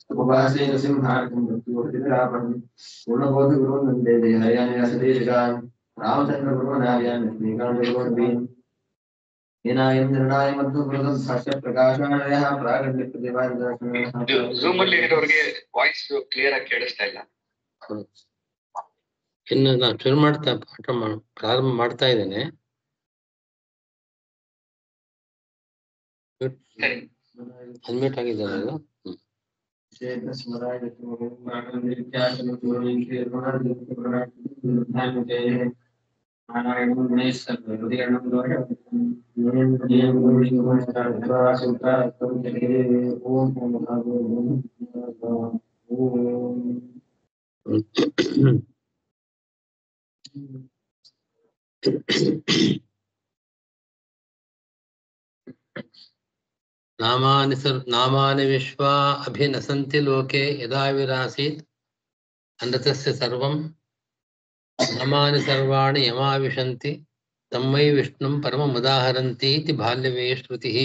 उपवासे नृसिंहार्थं मृत्युरापणम् पूर्णबोधगुरुवन्दे हरियाणसदेशिकान् रामचन्द्रगुरुवनार्यान् श्रीकान्तगुरुवन्दीन् ಏನಾಯಂದ್ರನಾಯ ಮತ್ತು ಬೃಹತ್ ಭಾಷ್ಯ ಪ್ರಕಾಶಾಲಯ ಪ್ರಾಗಣ್ಯ ಝೂಮ್ ಅಲ್ಲಿ ಇರೋರಿಗೆ ವಾಯ್ಸ್ ಕ್ಲಿಯರ್ ಆಗಿ ಕೇಳಿಸ್ತಾ ಇಲ್ಲ ಇನ್ನು ನಾನು ಶುರು ಮಾಡ್ತಾ ಪಾಠ ಮಾ- ಪ್ರಾರಂಭ ಮಾಡ್ತಾ ಇದ್ದೇನೆ ಸರಿ ಅನ್ಮ್ಯೂಟ್ ಆಗಿದ್ದಾರೆ ಅದು नामानि सर् नामानि विश्वा अभिनसन्ति लोके यदा विरासीत् अनृतस्य सर्वं नामानि सर्वाणि यमाविशन्ति तन्मयि विष्णुं परममुदाहरन्ति इति बाल्यवे श्रुतिः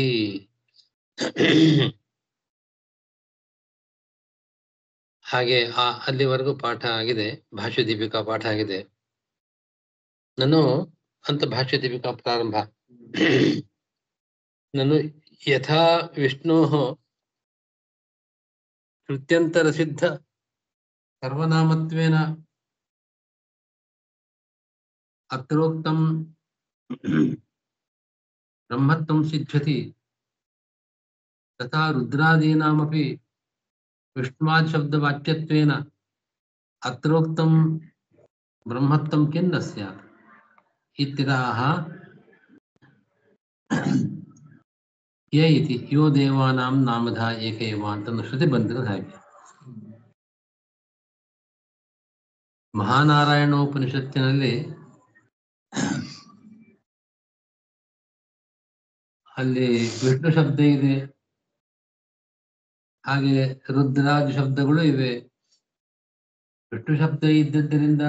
ಹಾಗೆ ಆ ಅಲ್ಲಿವರೆಗೂ ಪಾಠ ಆಗಿದೆ ಭಾಷ್ಯ ದೀಪಿಕಾ ಪಾಠ ಆಗಿದೆ ನಾನು ಅಂತ ಭಾಷ್ಯ ದೀಪಿಕಾ ಪ್ರಾರಂಭ ನಾನು ಯಥಾ ವಿಷ್ಣೋः श्रुत्यन्तरसिद्ध सर्वनामत्वेन अत्रोक्तं ब्रह्मत्वं सिद्ध्यति तथा रुद्रादीनामपि विष्णुवात् शब्दवाच्यत्वेन अत्रोक्तं ब्रह्मत्वं किं न स्यात् इत्यतः ಯ ಇತಿ ಯೋ ದೇವಾನಾಂ ನಾಮಧ ಏಕ ಏವ ಅಂತ ಶ್ರುತಿ ಬಂದಿರೋದು ಹಾಗೆ ಮಹಾನಾರಾಯಣೋಪನಿಷತ್ತಿನಲ್ಲಿ ಅಲ್ಲಿ ವಿಷ್ಣು ಶಬ್ದ ಇದೆ ಹಾಗೆ ರುದ್ರಾದಿ ಶಬ್ದಗಳು ಇವೆ ವಿಷ್ಣು ಶಬ್ದ ಇದ್ದದ್ದರಿಂದ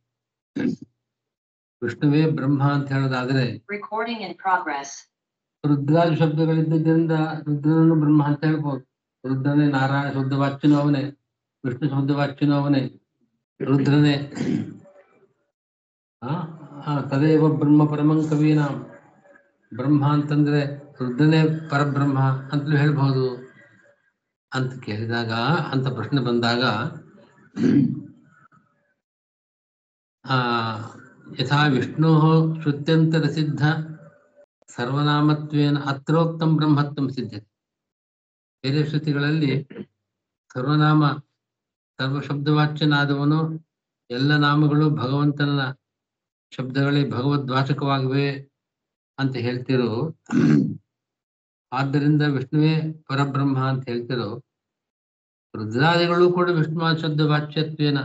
ವಿಷ್ಣುವೇ ಬ್ರಹ್ಮ ಅಂತ ಹೇಳೋದಾದ್ರೆ Recording in progress. ರುದ್ರಾದಿ ಶಬ್ದಗಳಿದ್ದರಿಂದ ರುದ್ರನನ್ನು ಬ್ರಹ್ಮ ಅಂತ ಹೇಳ್ಬೋದು ರುದ್ರನೇ ನಾರಾಯಣ ಶುದ್ಧ ವಾಚ್ಯನೂ ಅವನೇ ವಿಷ್ಣು ಶುದ್ಧ ವಾಚ್ಯನೂ ಅವನೇ ರುದ್ರನೇ ಆ ಆ, ತದೇವ ಬ್ರಹ್ಮ ಪರಮಂ ಕವೀನಾಂ ಬ್ರಹ್ಮ ಅಂತಂದ್ರೆ ರುದ್ರನೇ ಪರಬ್ರಹ್ಮ ಅಂತಲೂ ಹೇಳ್ಬಹುದು ಅಂತ ಕೇಳಿದಾಗ ಅಂತ ಪ್ರಶ್ನೆ ಬಂದಾಗ ಆ ಯಥಾ ವಿಷ್ಣು ಶ್ರುತ್ಯಂತರಸಿದ್ಧ ಸರ್ವನಾಮತ್ವೇನ ಅತ್ರೋಕ್ತಂ ಬ್ರಹ್ಮತ್ವಂ ಸಿದ್ಧತೆ ಬೇರೆ ಶ್ರುತಿಗಳಲ್ಲಿ ಸರ್ವನಾಮ ಸರ್ವ ಶಬ್ದವಾಚ್ಯನಾದವನು ಎಲ್ಲ ನಾಮಗಳು ಭಗವಂತನ ಶಬ್ದಗಳೇ ಭಗವದ್ವಾಚಕವಾಗಿವೆ ಅಂತ ಹೇಳ್ತಿರೋ ಆದ್ದರಿಂದ ವಿಷ್ಣುವೇ ಪರಬ್ರಹ್ಮ ಅಂತ ಹೇಳ್ತಿರೋ ರುದ್ರಾದಿಗಳು ಕೂಡ ವಿಷ್ಣು ಶಬ್ದ ವಾಚ್ಯತ್ವೇನ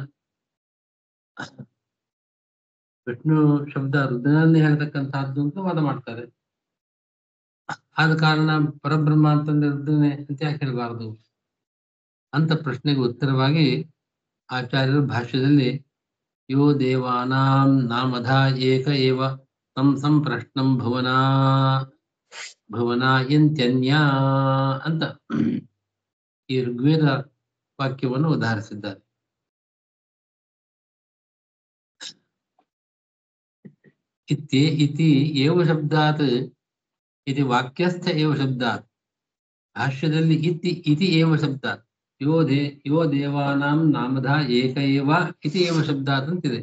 ವಿಷ್ಣು ಶಬ್ದ ರುದ್ರನನ್ನೇ ಹೇಳ್ತಕ್ಕಂತಹದ್ದು ಅಂತ ವಾದ ಮಾಡ್ತಾರೆ ಆದ ಕಾರಣ ಪರಬ್ರಹ್ಮ ಅಂತಂದ್ರೆ ರುದ್ರನೇ ಅಂತ ಯಾಕೆ ಹೇಳಬಾರದು ಅಂತ ಪ್ರಶ್ನೆಗೆ ಉತ್ತರವಾಗಿ ಆಚಾರ್ಯರು ಭಾಷ್ಯದಲ್ಲಿ ಯೋ ದೇವಾನಾಂ ನಾಮಧ ಏಕ ಏವ ತಂ ಸಂ ಪ್ರಶ್ನಂ ಭುವನಾ ಭುವನ ಎಂತ್ಯನ್ಯ ಅಂತ ಈ ಋಗ್ವೇದ ವಾಕ್ಯವನ್ನು ಉದಾಹರಿಸಿದ್ದಾರೆ इत्ये इति एव शब्दात् इति वाक्यस्थ एव शब्दात् भाष्यದಲ್ಲಿ इति इति एव शब्दात् यो दे यो देवानां नामಧ ಏಕ ಏವ इति एव ಶಬ್ದಾತ್ ಅಂತಿದೆ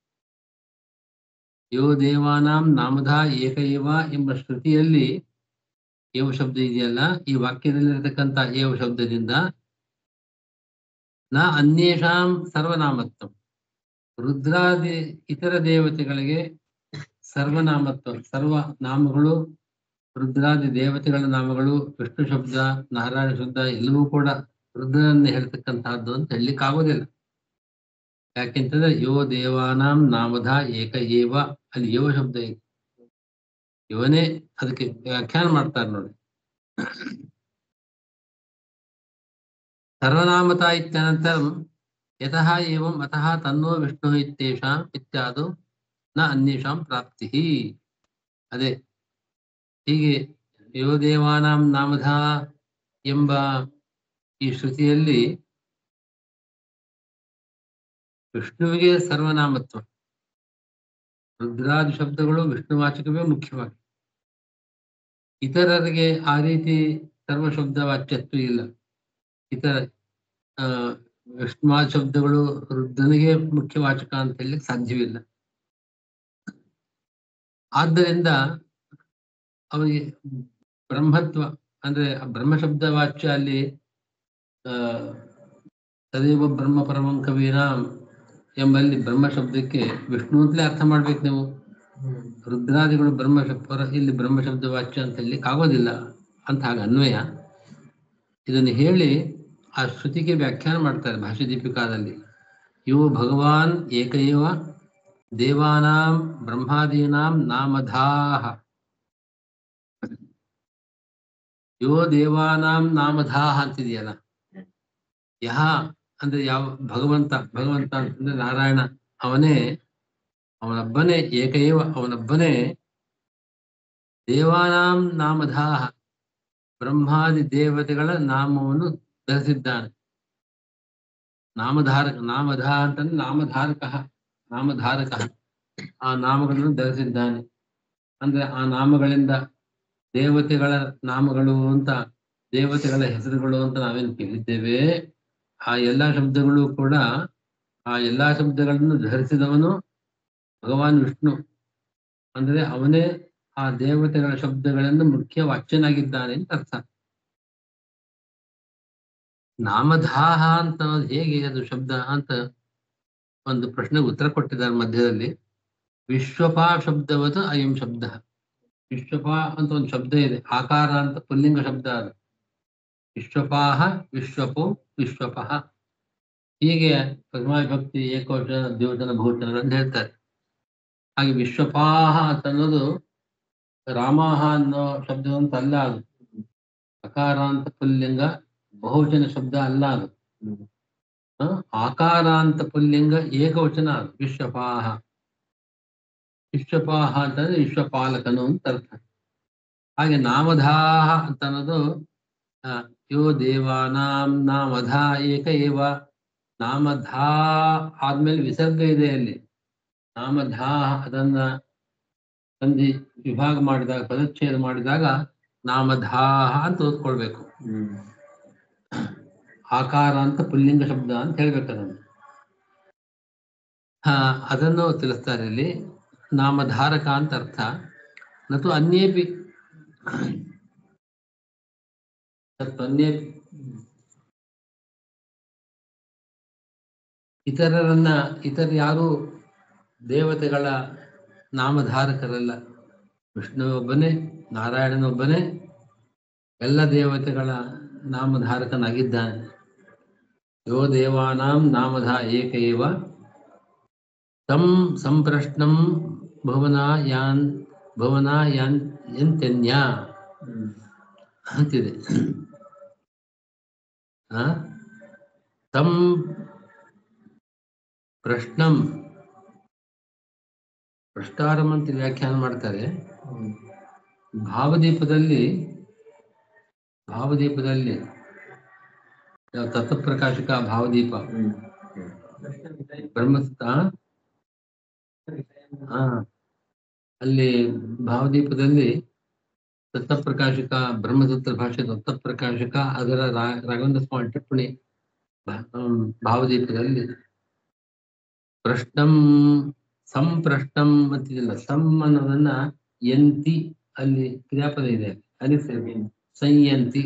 ಯೋ ದೇವಾನಾಂ ನಾಮಧ ಏಕ ಏವ ಎಂಬ ಶ್ರುತಿಯಲ್ಲಿ ಏವ ಶಬ್ದ ಇದೆಯಲ್ಲ ಈ ವಾಕ್ಯದಲ್ಲಿರತಕ್ಕಂಥ ಏವ ಶಬ್ದದಿಂದ ನ ಅನ್ಯೇಷಾಂ ಸರ್ವನಾಮತ್ವ ರುದ್ರಾದಿ ಇತರ ದೇವತೆಗಳಿಗೆ ಸರ್ವನಾಮತ್ವ ಸರ್ವ ನಾಮಗಳು ರುದ್ರಾದಿ ದೇವತೆಗಳ ನಾಮಗಳು ವಿಷ್ಣು ಶಬ್ದ ನಾರಾಯಣ ಶಬ್ದ ಎಲ್ಲವೂ ಕೂಡ ರುದ್ರನನ್ನು ಹೇಳ್ತಕ್ಕಂತಹದ್ದು ಅಂತ ಹೇಳಲಿಕ್ಕಾಗೋದಿಲ್ಲ ಯಾಕೆಂತಂದ್ರೆ ಯೋ ದೇವಾನಾಂ ನಾಮಧ ಏಕ ಏವ ಅಲ್ಲಿ ಯೋ ಶಬ್ದ ಇದೆ ಇವನೇ ಅದಕ್ಕೆ ವ್ಯಾಖ್ಯಾನ ಮಾಡ್ತಾರೆ ನೋಡಿ ಸರ್ವನಾಮತ ಇತ್ಯನಂತರಂ ಯತಃ ಏವಂ ಅತಃ ತನ್ನೋ ವಿಷ್ಣು ಇತ್ಯೇಷಾಂ ಇತ್ಯಾದು ನ ಅನ್ಯೇಷಾಂ ಪ್ರಾಪ್ತಿ ಅದೇ ಹೀಗೆ ಯೋ ದೇವಾನಾಂ ನಾಮಧ ಎಂಬ ಈ ಶ್ರುತಿಯಲ್ಲಿ ವಿಷ್ಣುವಿಗೆ ಸರ್ವನಾಮತ್ವ ರುದ್ರಾದಿ ಶಬ್ದಗಳು ವಿಷ್ಣುವಾಚಕವೇ ಮುಖ್ಯವಾಗಿ ಇತರರಿಗೆ ಆ ರೀತಿ ಸರ್ವ ಶಬ್ದ ವಾಚ್ಯತ್ವ ಇಲ್ಲ ಇತರ ಆ ವಿಷ್ಣುವಾದ ಶಬ್ದಗಳು ರುದ್ರನಿಗೆ ಮುಖ್ಯವಾಚಕ ಅಂತ ಹೇಳಲಿಕ್ಕೆ ಸಾಧ್ಯವಿಲ್ಲ ಆದ್ದರಿಂದ ಅವನಿಗೆ ಬ್ರಹ್ಮತ್ವ ಅಂದ್ರೆ ಆ ಬ್ರಹ್ಮ ಶಬ್ದ ವಾಚ್ಯ ಅಲ್ಲಿ ಆ ತದೇವ ಬ್ರಹ್ಮ ಪರಮಂ ಕವೀನಾಂ ಎಂಬಲ್ಲಿ ಬ್ರಹ್ಮ ಶಬ್ದಕ್ಕೆ ವಿಷ್ಣು ಅಂತಲೇ ಅರ್ಥ ಮಾಡ್ಬೇಕು ನೀವು ರುದ್ರಾದಿಗಳು ಬ್ರಹ್ಮ ಶಬ್ದ ಇಲ್ಲಿ ಬ್ರಹ್ಮ ಶಬ್ದ ವಾಚ್ಯ ಅಂತ ಹೇಳಲಿಕ್ಕೆ ಆಗೋದಿಲ್ಲ ಅಂತ ಹಾಗೆ ಅನ್ವಯ ಇದನ್ನು ಹೇಳಿ ಆ ಶ್ರುತಿಗೆ ವ್ಯಾಖ್ಯಾನ ಮಾಡ್ತಾರೆ ಭಾಷ್ಯ ದೀಪಿಕಾದಲ್ಲಿ ಯೋ ಭಗವಾನ್ ಏಕೈವ ದೇವಾನಾಂ ಬ್ರಹ್ಮಾದೀನಾಂ ನಾಮಧಾಹ ಯೋ ದೇವಾನಾಂ ನಾಮಧಾಹ ಅಂತಿದೆಯಲ್ಲ ಯಹ ಅಂದ್ರೆ ಯಾವ ಭಗವಂತ ಭಗವಂತ ಅಂತಂದ್ರೆ ನಾರಾಯಣ ಅವನೇ ಅವನೊಬ್ಬನೇ ಏಕೈವ ಅವನೊಬ್ಬನೇ ದೇವಾನಾಂ ನಾಮಧಾಹ ಬ್ರಹ್ಮಾದಿ ದೇವತೆಗಳ ನಾಮವನ್ನು ಧರಿಸಿದ್ದಾನೆ ನಾಮಧಾರಕ ನಾಮಧ ಅಂತಂದ್ರೆ ನಾಮಧಾರಕ ನಾಮಧಾರಕ ಆ ನಾಮಗಳನ್ನು ಧರಿಸಿದ್ದಾನೆ ಅಂದ್ರೆ ಆ ನಾಮಗಳಿಂದ ದೇವತೆಗಳ ನಾಮಗಳು ಅಂತ ದೇವತೆಗಳ ಹೆಸರುಗಳು ಅಂತ ನಾವೇನು ಕೇಳಿದ್ದೇವೆ ಆ ಎಲ್ಲಾ ಶಬ್ದಗಳು ಕೂಡ ಆ ಎಲ್ಲಾ ಶಬ್ದಗಳನ್ನು ಧರಿಸಿದವನು ಭಗವಾನ್ ವಿಷ್ಣು ಅಂದ್ರೆ ಅವನೇ ಆ ದೇವತೆಗಳ ಶಬ್ದಗಳನ್ನು ಮುಖ್ಯ ವಾಚ್ಯನಾಗಿದ್ದಾನೆ ಅಂತ ಅರ್ಥ ನಾಮಧಾಹ ಅಂತ ಅನ್ನೋದು ಹೇಗೆ ಅದು ಶಬ್ದ ಅಂತ ಒಂದು ಪ್ರಶ್ನೆಗೆ ಉತ್ತರ ಕೊಟ್ಟಿದ್ದಾರೆ ಮಧ್ಯದಲ್ಲಿ ವಿಶ್ವಪ ಶಬ್ದವದು ಅಯಂ ಶಬ್ದ ವಿಶ್ವಪ ಅಂತ ಒಂದು ಶಬ್ದ ಇದೆ ಆಕಾರ ಅಂತ ಪುಲ್ಲಿಂಗ ಶಬ್ದ ಅದು ವಿಶ್ವಪಾಹ ವಿಶ್ವಪೋ ವಿಶ್ವಪಃ ಹೀಗೆ ಭಕ್ತಿ ಏಕವಚನ ದ್ಯೋಜನ ಬಹುವಚನ ಅಂತ ಹೇಳ್ತಾರೆ ಹಾಗೆ ವಿಶ್ವಪಾಹ ಅಂತ ಅನ್ನೋದು ರಾಮಾಹ ಅನ್ನೋ ಶಬ್ದ ಅಂತ ಅಲ್ಲ ಅದು ಅಕಾರ ಅಂತ ಪುಲ್ಲಿಂಗ ಬಹುವಚನ ಶಬ್ದ ಅಲ್ಲ ಅದು ಹ? ಆಕಾರ ಅಂತ ಪುಲ್ಲಿಂಗ ಏಕವಚನ ಅದು ವಿಶ್ವಪಾಹ ವಿಶ್ವಪಾಹ ಅಂತಂದ್ರೆ ವಿಶ್ವಪಾಲಕನು ಅಂತ ಅರ್ಥ ಹಾಗೆ ನಾಮಧಾಹ ಅಂತ ಅನ್ನೋದು ಆ, ಯೋ ದೇವಾನಾಂ ನಾಮಧಾ ಏಕ ಏವ ನಾಮಧಾ ಆದ್ಮೇಲೆ ವಿಸರ್ಗ ಇದೆ ಅಲ್ಲಿ ನಾಮಧಾ ಅದನ್ನ ಸಂಧಿ ವಿಭಾಗ ಮಾಡಿದಾಗ ಪದಚ್ಛೇದ ಮಾಡಿದಾಗ ನಾಮಧಾಹ ಅಂತ ಓದ್ಕೊಳ್ಬೇಕು ಆಕಾರ ಅಂತ ಪುಲ್ಲಿಂಗ ಶಬ್ದ ಅಂತ ಹೇಳ್ಬೇಕು ಅದನ್ನು ಹಾ ಅದನ್ನು ತಿಳಿಸ್ತಾರೆ ಇಲ್ಲಿ ನಾಮಧಾರಕ ಅಂತ ಅರ್ಥ ನತು ಅನ್ಯೇಪಿ ತತ್ ಅನ್ಯೇಪಿ ಇತರರನ್ನ ಇತರ ಯಾರು ದೇವತೆಗಳ ನಾಮಧಾರಕರಲ್ಲ ವಿಷ್ಣು ಒಬ್ಬನೇ ನಾರಾಯಣನೊಬ್ಬನೇ ಎಲ್ಲ ದೇವತೆಗಳ ನಾಮಧಾರಕನಾಗಿದ್ದಾನೆ ಯೋ ದೇವಾನಾಂ ನಾಮಧ ಏಕ ಏವ ತಂ ಸಂಪ್ರಶ್ನಂ ಭವನ ಯಾನ್ ಭವನ ಯಾನ್ ಎಂತೆನ್ಯ ಅಂತಿದೆ ಆ? ತಂ ಪ್ರಶ್ನಂ ಪ್ರಷ್ಟಾರಂ ಅಂತ ವ್ಯಾಖ್ಯಾನ ಮಾಡ್ತಾರೆ ಭಾವದೀಪದಲ್ಲಿ ಭಾವದೀಪದಲ್ಲಿ ಯಾವ ತತ್ವಪ್ರಕಾಶಕ ಭಾವದೀಪ ಬ್ರಹ್ಮಸ್ಥ ಹಾ ಅಲ್ಲಿ ಭಾವದೀಪದಲ್ಲಿ ತತ್ವಪ್ರಕಾಶಕ ಬ್ರಹ್ಮಸೂತ್ರ ಭಾಷೆ ತತ್ವಪ್ರಕಾಶಕ ಅದರ ರಾ- ರಾಘವೇಂದ್ರ ಸ್ವಾಮಿ ಟಿಪ್ಪಣಿ ಭಾ- ಹ್ಮ್, ಭಾವದೀಪದಲ್ಲಿ ಪ್ರಶ್ನಂ ಸಂಪ್ರಶ್ನಂ ಅಂತಿದಿಲ್ಲ ಸಂ ಅನ್ನೋದನ್ನ ಯಂತಿ ಅಲ್ಲಿ ಕ್ರಿಯಾಪದ ಇದೆ ಅಲ್ಲಿ ಸೇರಿ ಸಂಯಂತಿ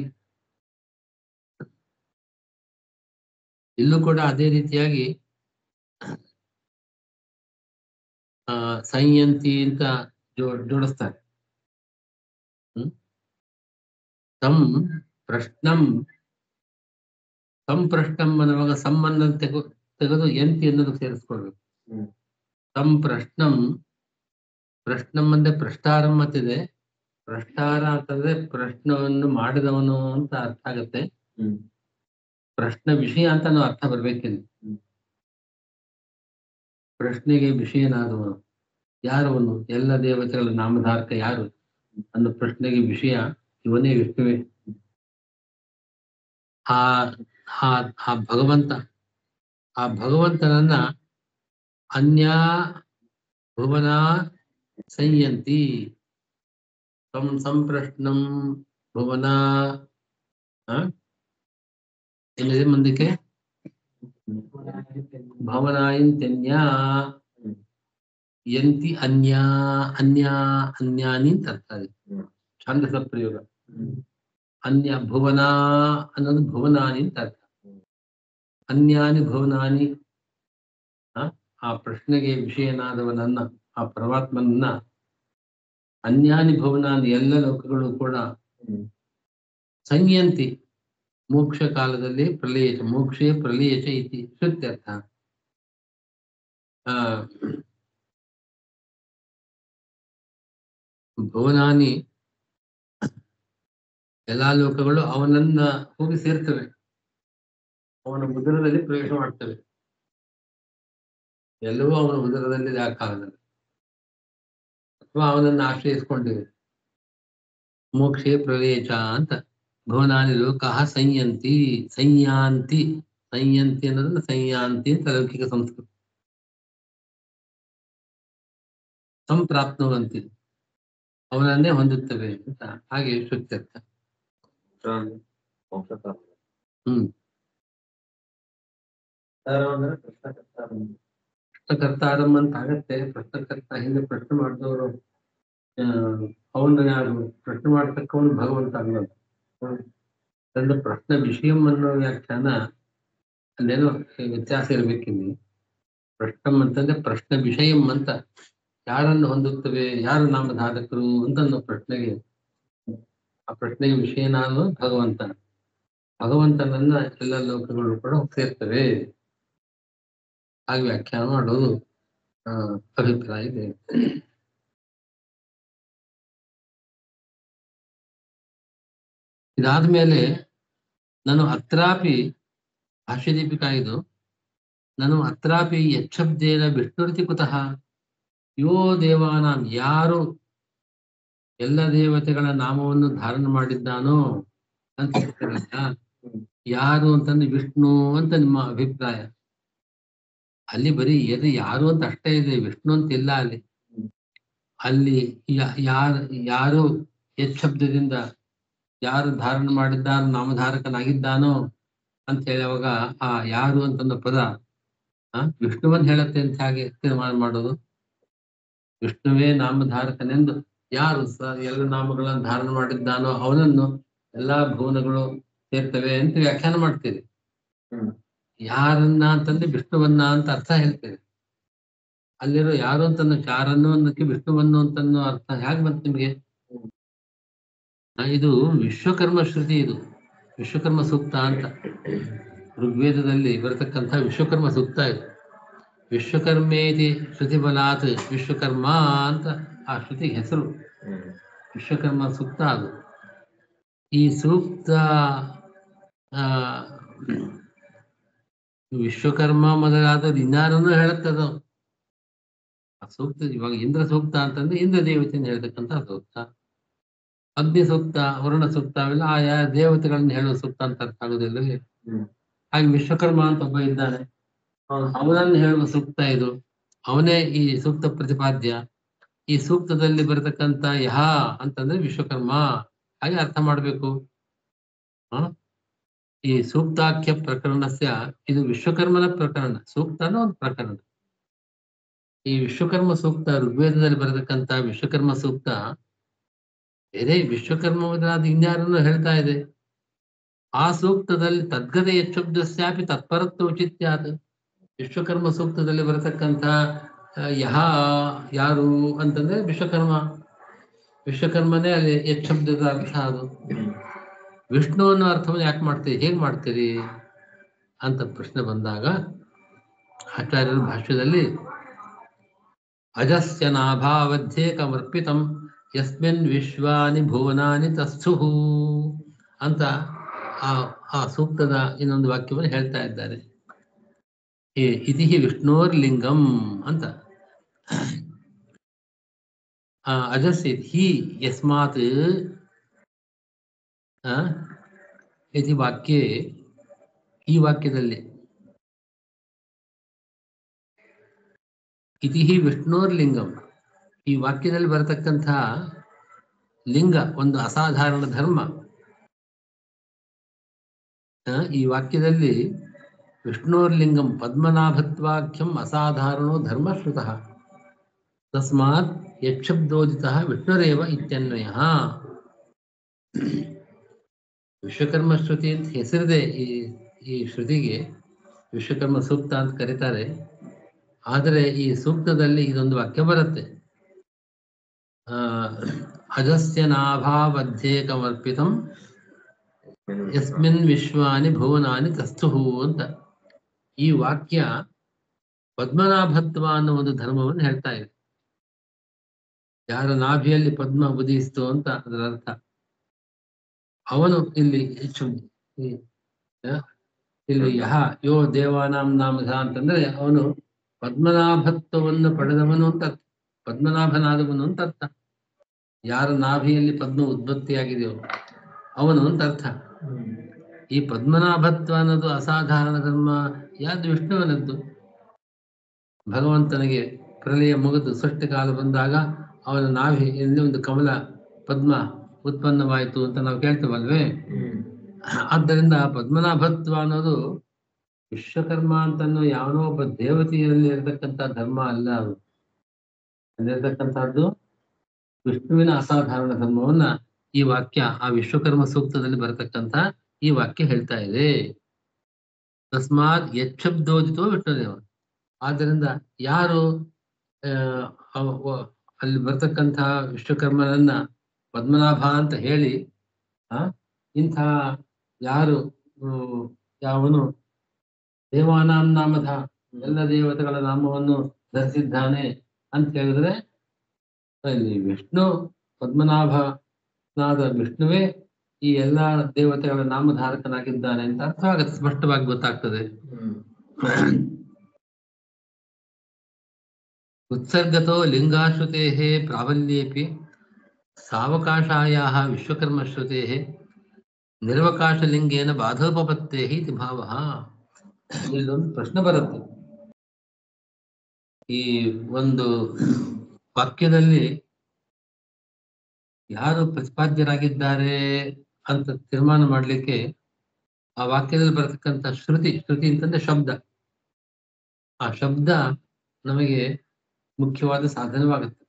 ಇಲ್ಲೂ ಕೂಡ ಅದೇ ರೀತಿಯಾಗಿ ಆ ಸಂಯಂತಿ ಅಂತ ಜೋ ಜೋಡಿಸ್ತಾರೆ ಹ್ಮ್ ತಂ ಪ್ರಶ್ನಂ ಸಂಪ್ರಶ್ನಂ ಅನ್ನುವಾಗ ಸಂಬಂಧ ತೆಗೆದು ತೆಗೆದು ಯಂತಿ ಅನ್ನೋದು ಸೇರಿಸ್ಕೊಳ್ಬೇಕು ಹ್ಮ್. ತಂ ಪ್ರಶ್ನಂ ಪ್ರಶ್ನಂ ಅಂದ್ರೆ ಪ್ರಷ್ಟಾರಂ ಅಂತಿದೆ ಪ್ರಷ್ಟಾರ ಅಂತಂದ್ರೆ ಪ್ರಶ್ನವನ್ನು ಮಾಡಿದವನು ಅಂತ ಅರ್ಥ ಆಗತ್ತೆ ಪ್ರಶ್ನೆ ವಿಷಯ ಅಂತ ನಾವು ಅರ್ಥ ಬರ್ಬೇಕಿಲ್ಲ ಹ್ಮ್. ಪ್ರಶ್ನೆಗೆ ವಿಷಯನಾದವನು ಯಾರವನು ಎಲ್ಲ ದೇವತೆಗಳ ನಾಮಧಾರಕ ಯಾರು ಅನ್ನೋ ಪ್ರಶ್ನೆಗೆ ವಿಷಯ ಇವನೇ ವಿಷ್ಣುವೆ ಆ ಆ ಆ ಭಗವಂತ ಆ ಭಗವಂತನನ್ನ ಅನ್ಯಾ ಭುವನ ಸಂಯಂತಿ ತಂ ಸಂಪ್ರಶ್ನಂ ಭುವನ ಆ? ಏನಿದೆ ಮುಂದಕ್ಕೆ ಭವನಾಯಿಂತನ್ಯಾ ಯಂತಿ ಅನ್ಯಾ ಅನ್ಯಾ ಅನ್ಯಾನಿ ಅಂತ ಅರ್ಥ ಇದೆ ಛಂದಸ ಪ್ರಯೋಗ ಅನ್ಯ ಭುವನ ಅನ್ನೋದು ಭುವನಾನಿ ಅಂತ ಅರ್ಥ ಅನ್ಯಾನಿ ಭುವನಾನಿ ಆ? ಆ ಪ್ರಶ್ನೆಗೆ ವಿಷಯನಾದವನನ್ನ ಆ ಪರಮಾತ್ಮನನ್ನ ಅನ್ಯಾನಿ ಭುವನಾನಿ ಎಲ್ಲ ಲೋಕಗಳು ಕೂಡ ಸಂಯಂತಿ ಮೋಕ್ಷ ಕಾಲದಲ್ಲಿ ಪ್ರಲಯಚ ಮೋಕ್ಷೇ ಪ್ರಲಯಚ ಇತಿ ಶ್ರುತ್ಯರ್ಥ ಆ ಭುವನಾನಿ ಎಲ್ಲಾ ಲೋಕಗಳು ಅವನನ್ನ ಹೋಗಿ ಸೇರ್ತವೆ ಅವನ ಉದರದಲ್ಲಿ ಪ್ರವೇಶ ಮಾಡ್ತವೆ ಎಲ್ಲವೂ ಅವನ ಉದರದಲ್ಲಿ ಆ ಕಾಲದಲ್ಲಿ ಅಥವಾ ಅವನನ್ನು ಆಶ್ರಯಿಸ್ಕೊಂಡಿವೆ ಮೋಕ್ಷೇ ಪ್ರವೇಶ ಅಂತ ಭುವನಾನಿ ಲೋಕಃ ಸಂಯಂತಿ ಸಂಯಾಂತಿ ಸಂಯಂತಿ ಅನ್ನೋದನ್ನ ಸಂಯಾಂತಿ ಅಂತ ಲೌಕಿಕ ಸಂಸ್ಕೃತ ಸಂಪ್ರಾಪ್ನುವಂತಿ ಅವನನ್ನೇ ಹೊಂದುತ್ತವೆ ಅಂತ ಹಾಗೆ ಶ್ರುತ್ಯರ್ಥ ಹ್ಮ್ ಪ್ರಶ್ನಕರ್ತಾರಂ ಅಂತ ಆಗತ್ತೆ ಪ್ರಶ್ನಕರ್ತ ಹಿಂದೆ ಪ್ರಶ್ನೆ ಮಾಡಿದವರು ಅವನ್ನ ಯಾರು ಪ್ರಶ್ನೆ ಮಾಡ್ತಕ್ಕವನು ಭಗವಂತ ಅನ್ನೋದು ತಂದ ಪ್ರಶ್ನೆ ವಿಷಯಂ ಅನ್ನೋ ವ್ಯಾಖ್ಯಾನ ಅಲ್ಲೇನೋ ವ್ಯತ್ಯಾಸ ಇರ್ಬೇಕಿಲ್ಲಿ ಪ್ರಶ್ನಂ ಅಂತಂದ್ರೆ ಪ್ರಶ್ನೆ ವಿಷಯಂ ಅಂತ ಯಾರನ್ನು ಹೊಂದುತ್ತವೆ ಯಾರು ನಾಮಧಾರಕರು ಅಂತ ಅನ್ನೋ ಪ್ರಶ್ನೆಗೆ ಆ ಪ್ರಶ್ನೆಗೆ ವಿಷಯನಾದ ಭಗವಂತ ಭಗವಂತನನ್ನ ಎಲ್ಲ ಲೋಕಗಳು ಕೂಡ ಸೇರ್ತವೆ ಹಾಗೆ ವ್ಯಾಖ್ಯಾನ ಮಾಡೋದು ಆ, ಅಭಿಪ್ರಾಯ ಇದೆ ಇದಾದ್ಮೇಲೆ ನಾನು ಅತ್ರಾಪಿ ಭಾಷ್ಯದೀಪಿಕಾ ಇದು ನಾನು ಅತ್ರಾಪಿ ಯಚ್ಛಬ್ದೇನ ವಿಷ್ಣುರಿತಿ ಕುತಃ ಯೋ ದೇವಾನಾಂ ಯಾರು ಎಲ್ಲ ದೇವತೆಗಳ ನಾಮವನ್ನು ಧಾರಣ ಮಾಡಿದ್ದಾನೋ ಅಂತ ಹೇಳ್ತಾರಲ್ಲ ಯಾರು ಅಂತಂದ್ರೆ ವಿಷ್ಣು ಅಂತ ನಿಮ್ಮ ಅಭಿಪ್ರಾಯ ಅಲ್ಲಿ ಬರೀ ಎದು ಯಾರು ಅಂತ ಅಷ್ಟೇ ಇದೆ ವಿಷ್ಣು ಅಂತ ಇಲ್ಲ ಅಲ್ಲಿ ಅಲ್ಲಿ ಯಾ- ಯಾರು ಯಾರು ಯತ್ ಶಬ್ದದಿಂದ ಯಾರು ಧಾರಣ ಮಾಡಿದ್ದಾನೋ ನಾಮಧಾರಕನಾಗಿದ್ದಾನೋ ಅಂತ ಹೇಳುವಾಗ ಆ ಯಾರು ಅಂತಂದ ಪದ ಆ ವಿಷ್ಣುವನ್ ಹೇಳತ್ತೆ ಅಂತ ಹಾಗೆ ತೀರ್ಮಾನ ಮಾಡೋದು ವಿಷ್ಣುವೇ ನಾಮಧಾರಕನೆಂದು ಯಾರು ಸ ಎಲ್ಲ ನಾಮಗಳನ್ನು ಧಾರಣ ಮಾಡಿದ್ದಾನೋ ಅವನನ್ನು ಎಲ್ಲಾ ಭುವನಗಳು ಸೇರ್ತವೆ ಅಂತ ವ್ಯಾಖ್ಯಾನ ಮಾಡ್ತೀರಿ ಹ್ಮ್. ಯಾರನ್ನ ಅಂತಂದ್ರೆ ವಿಷ್ಣುವನ್ನ ಅಂತ ಅರ್ಥ ಹೇಳ್ತೇವೆ ಅಲ್ಲಿರೋ ಯಾರು ಅಂತಂದು ಯಾರನ್ನು ಅನ್ನೋಕ್ಕೆ ವಿಷ್ಣುವನ್ನು ಅಂತನ್ನೋ ಅರ್ಥ ಹೇಗೆ ಬಂತು ನಿಮ್ಗೆ ಆ, ಇದು ವಿಶ್ವಕರ್ಮ ಶ್ರುತಿ ಇದು ವಿಶ್ವಕರ್ಮ ಸೂಕ್ತ ಅಂತ ಋಗ್ವೇದದಲ್ಲಿ ಬರತಕ್ಕಂಥ ವಿಶ್ವಕರ್ಮ ಸೂಕ್ತ ಇದು ವಿಶ್ವಕರ್ಮೇತಿ ಶ್ರುತಿ ಬಲಾತ್ ವಿಶ್ವಕರ್ಮ ಅಂತ ಆ ಶ್ರುತಿಗೆ ಹೆಸರು ವಿಶ್ವಕರ್ಮ ಸೂಕ್ತ ಅದು ಈ ಸೂಕ್ತ ಆ ವಿಶ್ವಕರ್ಮ ಮೊದಲಾದವ್ರು ಇನ್ನಾರನ್ನು ಹೇಳುತ್ತದ ಆ ಸೂಕ್ತ ಇವಾಗ ಇಂದ್ರ ಸೂಕ್ತ ಅಂತಂದ್ರೆ ಇಂದ್ರ ದೇವತೆಯನ್ನು ಹೇಳ್ತಕ್ಕಂಥ ಸೂಕ್ತ ಅಗ್ನಿ ಸೂಕ್ತ ವರುಣ ಸೂಕ್ತ ಅವೆಲ್ಲ ಆಯಾ ದೇವತೆಗಳನ್ನ ಹೇಳುವ ಸೂಕ್ತ ಅಂತ ಅರ್ಥ ಆಗುದಿಲ್ಲ ಹ್ಮ್. ಹಾಗೆ ವಿಶ್ವಕರ್ಮ ಅಂತ ಒಬ್ಬ ಇದ್ದಾನೆ ಅವನನ್ನು ಹೇಳುವ ಸೂಕ್ತ ಇದು ಅವನೇ ಈ ಸೂಕ್ತ ಪ್ರತಿಪಾದ್ಯ ಈ ಸೂಕ್ತದಲ್ಲಿ ಬರತಕ್ಕಂತ ಯಹ ಅಂತಂದ್ರೆ ವಿಶ್ವಕರ್ಮ ಹಾಗೆ ಅರ್ಥ ಮಾಡ್ಬೇಕು ಹ ಈ ಸೂಕ್ತಾಖ್ಯ ಪ್ರಕರಣಸ್ಯ ಇದು ವಿಶ್ವಕರ್ಮನ ಪ್ರಕರಣ ಸೂಕ್ತನ ಒಂದು ಪ್ರಕರಣ ಈ ವಿಶ್ವಕರ್ಮ ಸೂಕ್ತ ಋಗ್ವೇದದಲ್ಲಿ ಬರತಕ್ಕಂತ ವಿಶ್ವಕರ್ಮ ಸೂಕ್ತ ಬೇರೆ ವಿಶ್ವಕರ್ಮ ಮೊದಲಾದ ಇನ್ಯಾರನ್ನು ಹೇಳ್ತಾ ಇದೆ ಆ ಸೂಕ್ತದಲ್ಲಿ ತದ್ಗತ ಯಶಬ್ದಸ್ಯಾಪಿ ತತ್ಪರತ್ವ ಔಚಿತ್ಯಾತ್ ವಿಶ್ವಕರ್ಮ ಸೂಕ್ತದಲ್ಲಿ ಬರತಕ್ಕಂತ ಆ, ಯಹ ಯಾರು ಅಂತಂದ್ರೆ ವಿಶ್ವಕರ್ಮ ವಿಶ್ವಕರ್ಮನೇ ಅಲ್ಲಿ ಯತ್ ಶಬ್ದದ ಅರ್ಥ ಅದು ವಿಷ್ಣು ಅನ್ನೋ ಅರ್ಥವನ್ನು ಯಾಕೆ ಮಾಡ್ತೀರಿ ಹೇಗ್ ಮಾಡ್ತೀರಿ ಅಂತ ಪ್ರಶ್ನೆ ಬಂದಾಗ ಆಚಾರ್ಯರ ಭಾಷ್ಯದಲ್ಲಿ ಅಜಸ್ಯ ನಾಭಾವಧ್ಯೇಕಮರ್ಪಿತಂ ಯಸ್ಮಿನ್ ವಿಶ್ವಾನಿ ಭುವನಾನಿ ತಸ್ಥುಃ ಅಂತ ಆ ಆ ಸೂಕ್ತದ ಇನ್ನೊಂದು ವಾಕ್ಯವನ್ನು ಹೇಳ್ತಾ ಇದ್ದಾರೆ ಈ- ಇತಿ ಹಿ ವಿಷ್ಣೋರ್ಲಿಂಗಂ ಅಂತ ಆ, ಅಜಸ್ಯ ಹಿ ಯಸ್ಮಾತ್ ಆ, ಇತಿ ವಾಕ್ಯೆ ಈ ವಾಕ್ಯದಲ್ಲಿ ಇತಿ ಹಿ ವಿಷ್ಣೋರ್ಲಿಂಗಂ ಈ ವಾಕ್ಯದಲ್ಲಿ ಬರತಕ್ಕಂತಹ ಲಿಂಗ ಒಂದು ಅಸಾಧಾರಣ ಧರ್ಮ ಆ, ಈ ವಾಕ್ಯದಲ್ಲಿ ವಿಷ್ಣೋರ್ಲಿಂಗಂ ಪದ್ಮನಾಭತ್ವಾಖ್ಯಂ ಅಸಾಧಾರಣೋ ಧರ್ಮಶ್ರುತಃ ತಸ್ಮಾತ್ ಯಕ್ಷಬ್ದೋದಿತಃ ವಿಷ್ಣುರೇವ ಇತ್ಯನ್ವಯ ವಿಶ್ವಕರ್ಮ ಶ್ರುತಿ ಅಂತ ಹೆಸರಿದೆ ಈ ಈ ಶ್ರುತಿಗೆ ವಿಶ್ವಕರ್ಮ ಸೂಕ್ತ ಅಂತ ಕರೀತಾರೆ ಆದರೆ ಈ ಸೂಕ್ತದಲ್ಲಿ ಇದೊಂದು ವಾಕ್ಯ ಬರುತ್ತೆ ಆ ಅಜಸ್ಯ ನಾಭಾವಧ್ಯೇಕಮರ್ಪಿತಂ ಯಸ್ಮಿನ್ ವಿಶ್ವಾನಿ ಭುವನಾನಿ ತಸ್ಥುಹು ಅಂತ ಈ ವಾಕ್ಯ ಪದ್ಮನಾಭತ್ವ ಅನ್ನೋ ಒಂದು ಧರ್ಮವನ್ನು ಹೇಳ್ತಾ ಇದೆ ಯಾರ ನಾಭಿಯಲ್ಲಿ ಪದ್ಮ ಉದಿಸ್ತು ಅಂತ ಅದರ ಅರ್ಥ ಅವನು ಇಲ್ಲಿ ಹೆಚ್ಚು ಈ, ಆ, ಇಲ್ಲಿ ಯಹ ಯೋ ದೇವಾನಾಂ ನಾಮಧ ಅಂತಂದ್ರೆ ಅವನು ಪದ್ಮನಾಭತ್ವವನ್ನು ಪಡೆದವನು ಅಂತ ಅರ್ಥ ಪದ್ಮನಾಭನಾದವನು ಅಂತ ಅರ್ಥ ಯಾರ ನಾಭಿಯಲ್ಲಿ ಪದ್ಮ ಉತ್ಪತ್ತಿಯಾಗಿದೆಯೋ ಅವನು ಅಂತ ಅರ್ಥ ಈ ಪದ್ಮನಾಭತ್ವ ಅನ್ನೋದು ಅಸಾಧಾರಣ ಧರ್ಮ ಯಾವುದು ವಿಷ್ಣುವನದ್ದು ಭಗವಂತನಿಗೆ ಪ್ರಲಯ ಮುಗಿದು ಸೃಷ್ಟಿ ಕಾಲ ಬಂದಾಗ ಅವನ ನಾಭಿಯಲ್ಲಿ ಒಂದು ಕಮಲ ಪದ್ಮ ಉತ್ಪನ್ನವಾಯಿತು ಅಂತ ನಾವು ಕೇಳ್ತೇವಲ್ವೇ ಆದ್ದರಿಂದ ಪದ್ಮನಾಭತ್ವ ಅನ್ನೋದು ವಿಶ್ವಕರ್ಮ ಅಂತನೋ ಯಾವನೋ ಒಬ್ಬ ದೇವತೆಯಲ್ಲಿ ಇರತಕ್ಕಂತ ಧರ್ಮ ಅಲ್ಲ ಅದು ಅಲ್ಲಿರ್ತಕ್ಕಂಥದ್ದು ವಿಷ್ಣುವಿನ ಅಸಾಧಾರಣ ಧರ್ಮವನ್ನ ಈ ವಾಕ್ಯ ಆ ವಿಶ್ವಕರ್ಮ ಸೂಕ್ತದಲ್ಲಿ ಬರತಕ್ಕಂತ ಈ ವಾಕ್ಯ ಹೇಳ್ತಾ ಇದೆ ತಸ್ಮಾತ್ ಯಚ್ಛಬ್ದೋದಿತೋ ವಿಷ್ಣುದೇವ ಆದ್ದರಿಂದ ಯಾರು ಆ, ಅವ- ವ- ಅಲ್ಲಿ ಬರ್ತಕ್ಕಂಥ ವಿಶ್ವಕರ್ಮನನ್ನ ಪದ್ಮನಾಭ ಅಂತ ಹೇಳಿ ಆ ಇಂಥ ಯಾರು ಹ್ಮ್, ಯಾವನು ದೇವಾನಾಂ ನಾಮಧ ಎಲ್ಲ ದೇವತೆಗಳ ನಾಮವನ್ನು ಧರಿಸಿದ್ದಾನೆ ಅಂತ ಹೇಳಿದ್ರೆ ಅಲ್ಲಿ ವಿಷ್ಣು ಪದ್ಮನಾಭನಾದ ವಿಷ್ಣುವೇ ಈ ಎಲ್ಲಾ ದೇವತೆಗಳ ನಾಮಧಾರಕನಾಗಿದ್ದಾನೆ ಅಂತ ಅರ್ಥ ಆಗತ್ತೆ ಸ್ಪಷ್ಟವಾಗಿ ಗೊತ್ತಾಗ್ತದೆ ಉತ್ಸರ್ಗತೋ ಲಿಂಗಾಶ್ರುತೇಃ ಪ್ರಾಬಲ್ಯೇಪಿ ಸಾವಕಾಶಾಯಾः ವಿಶ್ವಕರ್ಮಶ್ರುತೇಃ ನಿರ್ವಕಾಶಲಿಂಗೇನ ಬಾಧೋಪಪತ್ತೇಃ ಇತಿ ಭಾವಃ ಇಲ್ಲೊಂದು ಪ್ರಶ್ನೆ ಬರುತ್ತೆ ಈ ಒಂದು ವಾಕ್ಯದಲ್ಲಿ ಯಾರು ಪ್ರತಿಪಾದ್ಯರಾಗಿದ್ದಾರೆ ಅಂತ ತೀರ್ಮಾನ ಮಾಡ್ಲಿಕ್ಕೆ ಆ ವಾಕ್ಯದಲ್ಲಿ ಬರತಕ್ಕಂತ ಶ್ರುತಿ ಶ್ರುತಿ ಅಂತಂದ್ರೆ ಶಬ್ದ ಆ ಶಬ್ದ ನಮಗೆ ಮುಖ್ಯವಾದ ಸಾಧನವಾಗುತ್ತೆ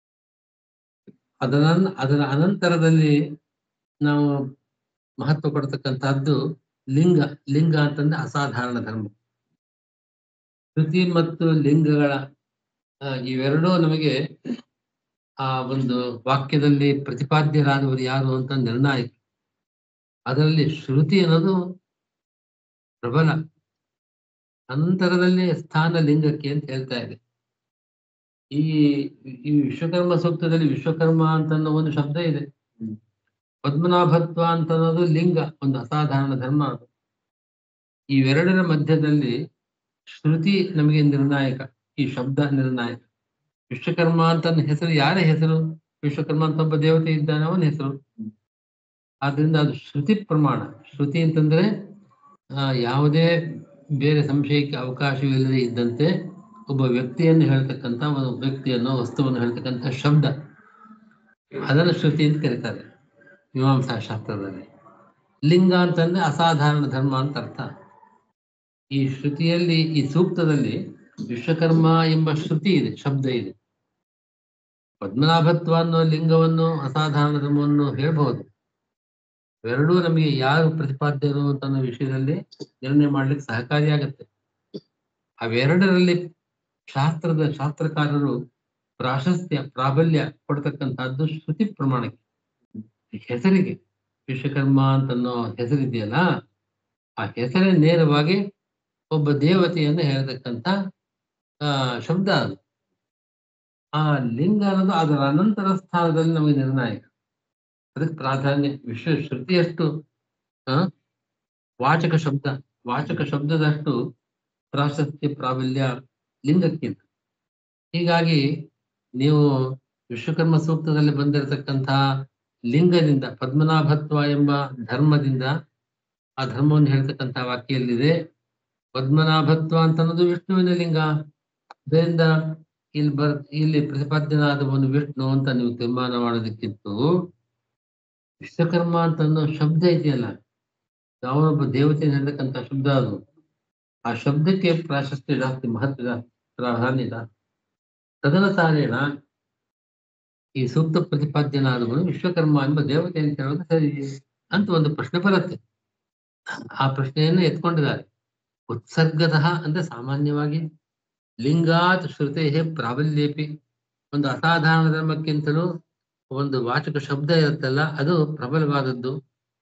ಅದರ ಅದರ ಅನಂತರದಲ್ಲಿ ನಾವು ಮಹತ್ವ ಕೊಡ್ತಕ್ಕಂತಹದ್ದು ಲಿಂಗ ಲಿಂಗ ಅಂತಂದ್ರೆ ಅಸಾಧಾರಣ ಧರ್ಮ ಶ್ರುತಿ ಮತ್ತು ಲಿಂಗಗಳ ಆ, ಇವೆರಡೂ ನಮಗೆ ಆ ಒಂದು ವಾಕ್ಯದಲ್ಲಿ ಪ್ರತಿಪಾದ್ಯರಾದವರು ಯಾರು ಅಂತ ನಿರ್ಣಾಯಕ ಅದರಲ್ಲಿ ಶ್ರುತಿ ಅನ್ನೋದು ಪ್ರಬಲ ಅನಂತರದಲ್ಲಿ ಸ್ಥಾನ ಲಿಂಗಕ್ಕೆ ಅಂತ ಹೇಳ್ತಾ ಇದೆ ಈ ಈ ವಿಶ್ವಕರ್ಮ ಸೂಕ್ತದಲ್ಲಿ ವಿಶ್ವಕರ್ಮ ಅಂತ ಅನ್ನೋ ಒಂದು ಶಬ್ದ ಇದೆ ಪದ್ಮನಾಭತ್ವ ಅಂತ ಅನ್ನೋದು ಲಿಂಗ ಒಂದು ಅಸಾಧಾರಣ ಧರ್ಮ ಅದು ಇವೆರಡರ ಮಧ್ಯದಲ್ಲಿ ಶ್ರುತಿ ನಮಗೆ ನಿರ್ಣಾಯಕ ಈ ಶಬ್ದ ನಿರ್ಣಾಯಕ ವಿಶ್ವಕರ್ಮ ಅಂತ ಅನ್ನೋ ಹೆಸರು ಯಾರ ಹೆಸರು ವಿಶ್ವಕರ್ಮ ಅಂತ ಒಬ್ಬ ದೇವತೆ ಇದ್ದಾನೆ ಅವನ ಹೆಸರು ಆದ್ರಿಂದ ಅದು ಶ್ರುತಿ ಪ್ರಮಾಣ ಶ್ರುತಿ ಅಂತಂದ್ರೆ ಆ, ಯಾವುದೇ ಬೇರೆ ಸಂಶಯಕ್ಕೆ ಅವಕಾಶವಿಲ್ಲದೆ ಇದ್ದಂತೆ ಒಬ್ಬ ವ್ಯಕ್ತಿಯನ್ನು ಹೇಳ್ತಕ್ಕಂಥ ಒಂದು ವ್ಯಕ್ತಿಯನ್ನು ವಸ್ತುವನ್ನು ಹೇಳ್ತಕ್ಕಂಥ ಶಬ್ದ ಅದನ್ನು ಶ್ರುತಿ ಅಂತ ಕರೀತಾರೆ ಮೀಮಾಂಸಾ ಶಾಸ್ತ್ರದಲ್ಲಿ ಲಿಂಗ ಅಂತಂದ್ರೆ ಅಸಾಧಾರಣ ಧರ್ಮ ಅಂತ ಅರ್ಥ ಈ ಶ್ರುತಿಯಲ್ಲಿ ಈ ಸೂಕ್ತದಲ್ಲಿ ವಿಶ್ವಕರ್ಮ ಎಂಬ ಶ್ರುತಿ ಇದೆ ಶಬ್ದ ಇದೆ ಪದ್ಮನಾಭತ್ವ ಅನ್ನೋ ಲಿಂಗವನ್ನು ಅಸಾಧಾರಣ ಧರ್ಮವನ್ನು ಹೇಳ್ಬಹುದು ಎರಡೂ ನಮಗೆ ಯಾರು ಪ್ರತಿಪಾದ್ಯರು ಅಂತ ಅನ್ನೋ ವಿಷಯದಲ್ಲಿ ನಿರ್ಣಯ ಮಾಡ್ಲಿಕ್ಕೆ ಸಹಕಾರಿಯಾಗತ್ತೆ ಅವೆರಡರಲ್ಲಿ ಶಾಸ್ತ್ರದ ಶಾಸ್ತ್ರಕಾರರು ಪ್ರಾಶಸ್ತ್ಯ ಪ್ರಾಬಲ್ಯ ಕೊಡ್ತಕ್ಕಂಥದ್ದು ಶ್ರುತಿ ಪ್ರಮಾಣಕ್ಕೆ ಹೆಸರಿಗೆ ವಿಶ್ವಕರ್ಮ ಅಂತನ್ನೋ ಹೆಸರಿದೆಯಲ್ಲ ಆ ಹೆಸರೇ ನೇರವಾಗಿ ಒಬ್ಬ ದೇವತೆಯನ್ನು ಹೇಳ್ತಕ್ಕಂಥ ಆ ಶಬ್ದ ಅದು ಆ ಲಿಂಗ ಅನ್ನೋದು ಅದರ ಅನಂತರ ಸ್ಥಾನದಲ್ಲಿ ನಮಗೆ ನಿರ್ಣಾಯಕ ಅದಕ್ಕೆ ಪ್ರಾಧಾನ್ಯ ವಿಶ್ವ ಶ್ರುತಿಯಷ್ಟು ಆ ವಾಚಕ ಶಬ್ದ ವಾಚಕ ಶಬ್ದದಷ್ಟು ಪ್ರಾಶಸ್ತ್ಯ ಪ್ರಾಬಲ್ಯ ಲಿಂಗಕ್ಕಿಂತ ಹೀಗಾಗಿ ನೀವು ವಿಶ್ವಕರ್ಮ ಸೂಕ್ತದಲ್ಲಿ ಬಂದಿರತಕ್ಕಂಥ ಲಿಂಗದಿಂದ ಪದ್ಮನಾಭತ್ವ ಎಂಬ ಧರ್ಮದಿಂದ ಆ ಧರ್ಮವನ್ನು ಹೇಳ್ತಕ್ಕಂಥ ವಾಕ್ಯಲ್ಲಿದೆ ಪದ್ಮನಾಭತ್ವ ಅಂತ ಅನ್ನೋದು ವಿಷ್ಣುವಿನ ಲಿಂಗ ಅದರಿಂದ ಇಲ್ಲಿ ಬರ್ ಇಲ್ಲಿ ಪ್ರತಿಪಾದ್ಯನಾದವನು ವಿಷ್ಣು ಅಂತ ನೀವು ತೀರ್ಮಾನ ಮಾಡೋದಕ್ಕಿಂತ ವಿಶ್ವಕರ್ಮ ಅಂತ ಅನ್ನೋ ಶಬ್ದ ಇದೆಯಲ್ಲ ಯಾವನೊಬ್ಬ ದೇವತೆ ಹೇಳ್ತಕ್ಕಂಥ ಶಬ್ದ ಅದು ಆ ಶಬ್ದಕ್ಕೆ ಪ್ರಾಶಸ್ತ್ಯ ಜಾಸ್ತಿ ಮಹತ್ವ ಜಾಸ್ತಿ ಪ್ರಾಧಾನ್ಯ ಜಾಸ್ತಿ ತದನುಸಾರೇಣ ಈ ಸೂಕ್ತ ಪ್ರತಿಪಾದ್ಯನಾದವನು ವಿಶ್ವಕರ್ಮ ಎಂಬ ದೇವತೆ ಅಂತ ಹೇಳೋದು ಸರಿ ಅಂತ ಒಂದು ಪ್ರಶ್ನೆ ಬರುತ್ತೆ ಆ ಪ್ರಶ್ನೆಯನ್ನು ಎತ್ಕೊಂಡಿದ್ದಾರೆ ಉತ್ಸರ್ಗತಃ ಅಂದ್ರೆ ಸಾಮಾನ್ಯವಾಗಿ ಲಿಂಗಾತ್ ಶ್ರುತೆ ಪ್ರಾಬಲ್ಯೇಪಿ ಒಂದು ಅಸಾಧಾರಣ ಧರ್ಮಕ್ಕಿಂತಲೂ ಒಂದು ವಾಚಕ ಶಬ್ದ ಇರುತ್ತಲ್ಲ ಅದು ಪ್ರಬಲವಾದದ್ದು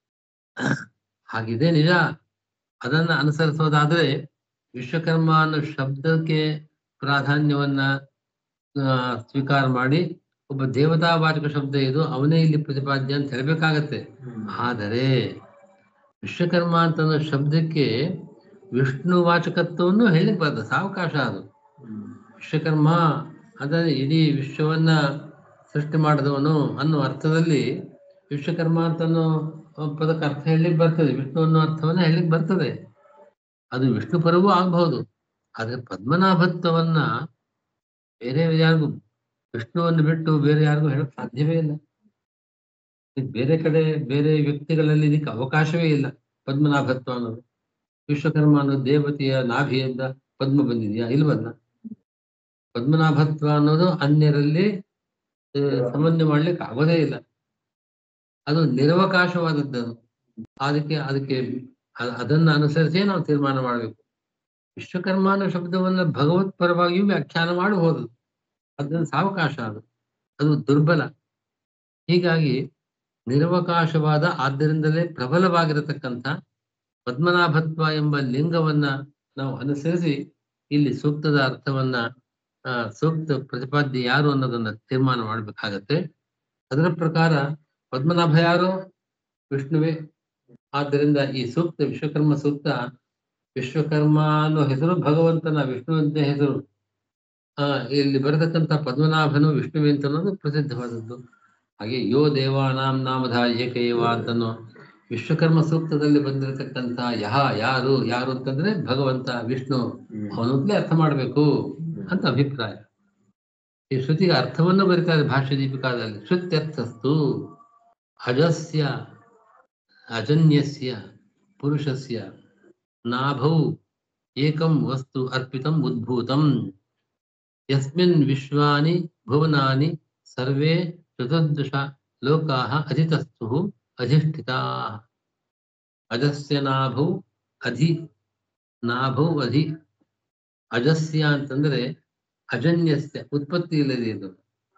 ಹಾಗಿದೆ ನಿಜ ಅದನ್ನ ಅನುಸರಿಸೋದಾದ್ರೆ ವಿಶ್ವಕರ್ಮ ಅನ್ನೋ ಶಬ್ದಕ್ಕೆ ಪ್ರಾಧಾನ್ಯವನ್ನ ಆ, ಸ್ವೀಕಾರ ಮಾಡಿ ಒಬ್ಬ ದೇವತಾವಾಚಕ ಶಬ್ದ ಇದು ಅವನೇ ಇಲ್ಲಿ ಪ್ರತಿಪಾದ್ಯ ಅಂತ ಹೇಳ್ಬೇಕಾಗತ್ತೆ ಆದರೆ ವಿಶ್ವಕರ್ಮ ಅಂತ ಅನ್ನೋ ಶಬ್ದಕ್ಕೆ ವಿಷ್ಣು ವಾಚಕತ್ವವನ್ನು ಹೇಳಿಕ್ ಬರ್ತದೆ ಸಾವಕಾಶ ಅದು ವಿಶ್ವಕರ್ಮ ಅಂದರೆ ಇಡೀ ವಿಶ್ವವನ್ನ ಸೃಷ್ಟಿ ಮಾಡಿದವನು ಅನ್ನೋ ಅರ್ಥದಲ್ಲಿ ವಿಶ್ವಕರ್ಮ ಅಂತ ಅನ್ನೋ ಪದಕ್ಕೆ ಅರ್ಥ ಹೇಳಲಿಕ್ಕೆ ಬರ್ತದೆ ವಿಷ್ಣು ಅನ್ನೋ ಅರ್ಥವನ್ನ ಹೇಳಲಿಕ್ಕೆ ಬರ್ತದೆ ಅದು ವಿಷ್ಣು ಪರವೂ ಆಗಬಹುದು ಆದ್ರೆ ಪದ್ಮನಾಭತ್ವವನ್ನ ಬೇರೆ ಯಾರಿಗೂ ವಿಷ್ಣುವನ್ನು ಬಿಟ್ಟು ಬೇರೆ ಯಾರಿಗೂ ಹೇಳಕ್ ಸಾಧ್ಯವೇ ಇಲ್ಲ ಇದು ಬೇರೆ ಕಡೆ ಬೇರೆ ವ್ಯಕ್ತಿಗಳಲ್ಲಿ ಇದಕ್ಕೆ ಅವಕಾಶವೇ ಇಲ್ಲ ಪದ್ಮನಾಭತ್ವ ಅನ್ನೋದು ವಿಶ್ವಕರ್ಮ ಅನ್ನೋ ದೇವತೆಯ ನಾಭಿಯಿಂದ ಪದ್ಮ ಬಂದಿದೆಯಾ ಇಲ್ವಲ್ಲ ಪದ್ಮನಾಭತ್ವ ಅನ್ನೋದು ಅನ್ಯರಲ್ಲಿ ಆ, ಸಮನ್ವಯ ಮಾಡ್ಲಿಕ್ಕೆ ಆಗೋದೇ ಇಲ್ಲ ಅದು ನಿರವಕಾಶವಾದದ್ದು ಅದು. ಅದಕ್ಕೆ ಅದಕ್ಕೆ ಅ- ಅದನ್ನ ಅನುಸರಿಸೇ ನಾವು ತೀರ್ಮಾನ ಮಾಡಬೇಕು ವಿಶ್ವಕರ್ಮ ಅನ್ನೋ ಶಬ್ದವನ್ನ ಭಗವತ್ ಪರವಾಗಿಯೂ ವ್ಯಾಖ್ಯಾನ ಮಾಡಬಹುದು ಅದನ್ನ ಸಾವಕಾಶ ಅದು ಅದು ದುರ್ಬಲ ಹೀಗಾಗಿ ನಿರವಕಾಶವಾದ ಆದ್ದರಿಂದಲೇ ಪ್ರಬಲವಾಗಿರತಕ್ಕಂಥ ಪದ್ಮನಾಭತ್ವ ಎಂಬ ಲಿಂಗವನ್ನ ನಾವು ಅನುಸರಿಸಿ ಇಲ್ಲಿ ಸೂಕ್ತದ ಅರ್ಥವನ್ನ ಆ, ಸೂಕ್ತ ಪ್ರತಿಪಾದ್ಯ ಯಾರು ಅನ್ನೋದನ್ನ ತೀರ್ಮಾನ ಮಾಡ್ಬೇಕಾಗತ್ತೆ ಅದರ ಪ್ರಕಾರ ಪದ್ಮನಾಭ ಯಾರು ವಿಷ್ಣುವೇ ಆದ್ದರಿಂದ ಈ ಸೂಕ್ತ ವಿಶ್ವಕರ್ಮ ಸೂಕ್ತ ವಿಶ್ವಕರ್ಮ ಅನ್ನೋ ಹೆಸರು ಭಗವಂತನ ವಿಷ್ಣು ಅಂತ ಹೆಸರು ಆ ಇಲ್ಲಿ ಬರತಕ್ಕಂಥ ಪದ್ಮನಾಭನು ವಿಷ್ಣುವೆ ಅಂತ ಅನ್ನೋದು ಪ್ರಸಿದ್ಧವಾದದ್ದು ಹಾಗೆ ಯೋ ದೇವಾನಾಂ ನಾಮಧ ಏಕೈವ ಅಂತನೋ ವಿಶ್ವಕರ್ಮ ಸೂಕ್ತದಲ್ಲಿ ಬಂದಿರತಕ್ಕಂಥ ಯಹ ಯಾರು ಯಾರು ಅಂತಂದ್ರೆ ಭಗವಂತ ವಿಷ್ಣು ಅವನೊಬ್ನೇ ಅರ್ಥ ಮಾಡಬೇಕು ಅಂತ ಅಭಿಪ್ರಾಯ ಈ ಶ್ರುತಿಗೆ ಅರ್ಥವನ್ನು ಬರೀತಾರೆ ಭಾಷ್ಯ ದೀಪಿಕಾದಲ್ಲಿ ಶ್ರುತ್ಯರ್ಥಸ್ತು ಅಜಸ್ಯ ಅಜನ್ಯಸ್ಯ ಪುರುಷಸ್ಯ ನಾಭೌ ಏಕಂ ವಸ್ತು ಅರ್ಪಿತಂ ಉದ್ಭೂತಂ ಯಸ್ಮಿನ್ ವಿಶ್ವಾನಿ ಭುವನಾನಿ ಸರ್ವೇ ಚತುರ್ದಶ ಲೋಕಾಃ ಅಧಿತಸ್ಥುಃ ಅಧಿಷ್ಠಿತಾಃ ಅಜಸ್ಯ ನಾಭೌ ಅಧಿ ನಾಭೌ ಅಧಿ ಅಜಸ್ಯ ಅಂತಂದ್ರೆ ಅಜನ್ಯಸ್ಯ ಉತ್ಪತ್ತಿ ಇಲ್ಲದೆ ಇದು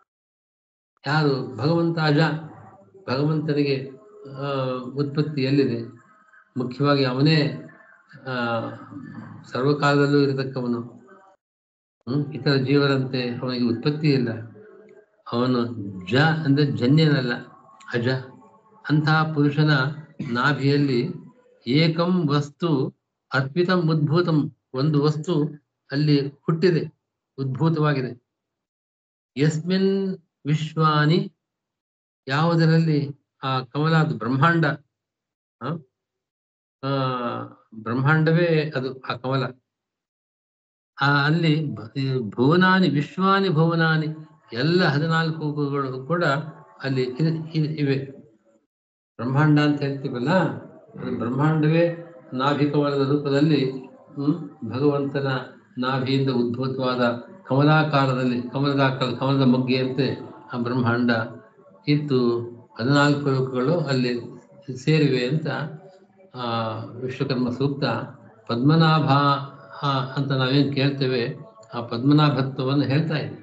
ಯಾರು ಭಗವಂತ ಅಜ ಭಗವಂತನಿಗೆ ಆ, ಉತ್ಪತ್ತಿ ಎಲ್ಲಿದೆ ಮುಖ್ಯವಾಗಿ ಅವನೇ ಆ ಸರ್ವಕಾಲದಲ್ಲೂ ಇರತಕ್ಕವನು ಹ್ಮ್ ಇತರ ಜೀವರಂತೆ ಅವನಿಗೆ ಉತ್ಪತ್ತಿ ಇಲ್ಲ ಅವನು ಜ ಅಂದ್ರೆ ಜನ್ಯನಲ್ಲ ಅಜ ಅಂತಹ ಪುರುಷನ ನಾಭಿಯಲ್ಲಿ ಏಕಂ ವಸ್ತು ಅರ್ಪಿತಂ ಉದ್ಭೂತಂ ಒಂದು ವಸ್ತು ಅಲ್ಲಿ ಹುಟ್ಟಿದೆ ಉದ್ಭೂತವಾಗಿದೆ ಯಸ್ಮಿನ್ ವಿಶ್ವಾನಿ ಯಾವುದರಲ್ಲಿ ಆ ಕಮಲ ಅದು ಬ್ರಹ್ಮಾಂಡ ಆ? ಆ, ಬ್ರಹ್ಮಾಂಡವೇ ಅದು ಆ ಕಮಲ ಆ ಅಲ್ಲಿ ಭ- ಈ ಭುವನಾನಿ ವಿಶ್ವಾನಿ ಭುವನಾನಿ ಎಲ್ಲ ಹದಿನಾಲ್ಕು ಭುವಗಳು ಕೂಡ ಅಲ್ಲಿ ಇ- ಇ- ಇವೆ ಬ್ರಹ್ಮಾಂಡ ಅಂತ ಹೇಳ್ತೀವಲ್ಲ ಅದು ಬ್ರಹ್ಮಾಂಡವೇ ನಾಭಿಕಮಲದ ರೂಪದಲ್ಲಿ ಹ್ಮ್ ಭಗವಂತನ ನಾಭಿಯಿಂದ ಉದ್ಭೂತವಾದ ಕಮಲಾಕಾರದಲ್ಲಿ ಕಮಲದ ಆಕಾರ- ಕಮಲದ ಮೊಗ್ಗೆಯಂತೆ ಆ ಬ್ರಹ್ಮಾಂಡ ಇತ್ತು ಹದಿನಾಲ್ಕು ಲೋಕಗಳು ಅಲ್ಲಿ ಸೇರಿವೆ ಅಂತ ಆ ವಿಶ್ವಕರ್ಮ ಸೂಕ್ತ ಪದ್ಮನಾಭ ಆ, ಅಂತ ನಾವೇನ್ ಕೇಳ್ತೇವೆ ಆ ಪದ್ಮನಾಭತ್ವವನ್ನು ಹೇಳ್ತಾ ಇದೆ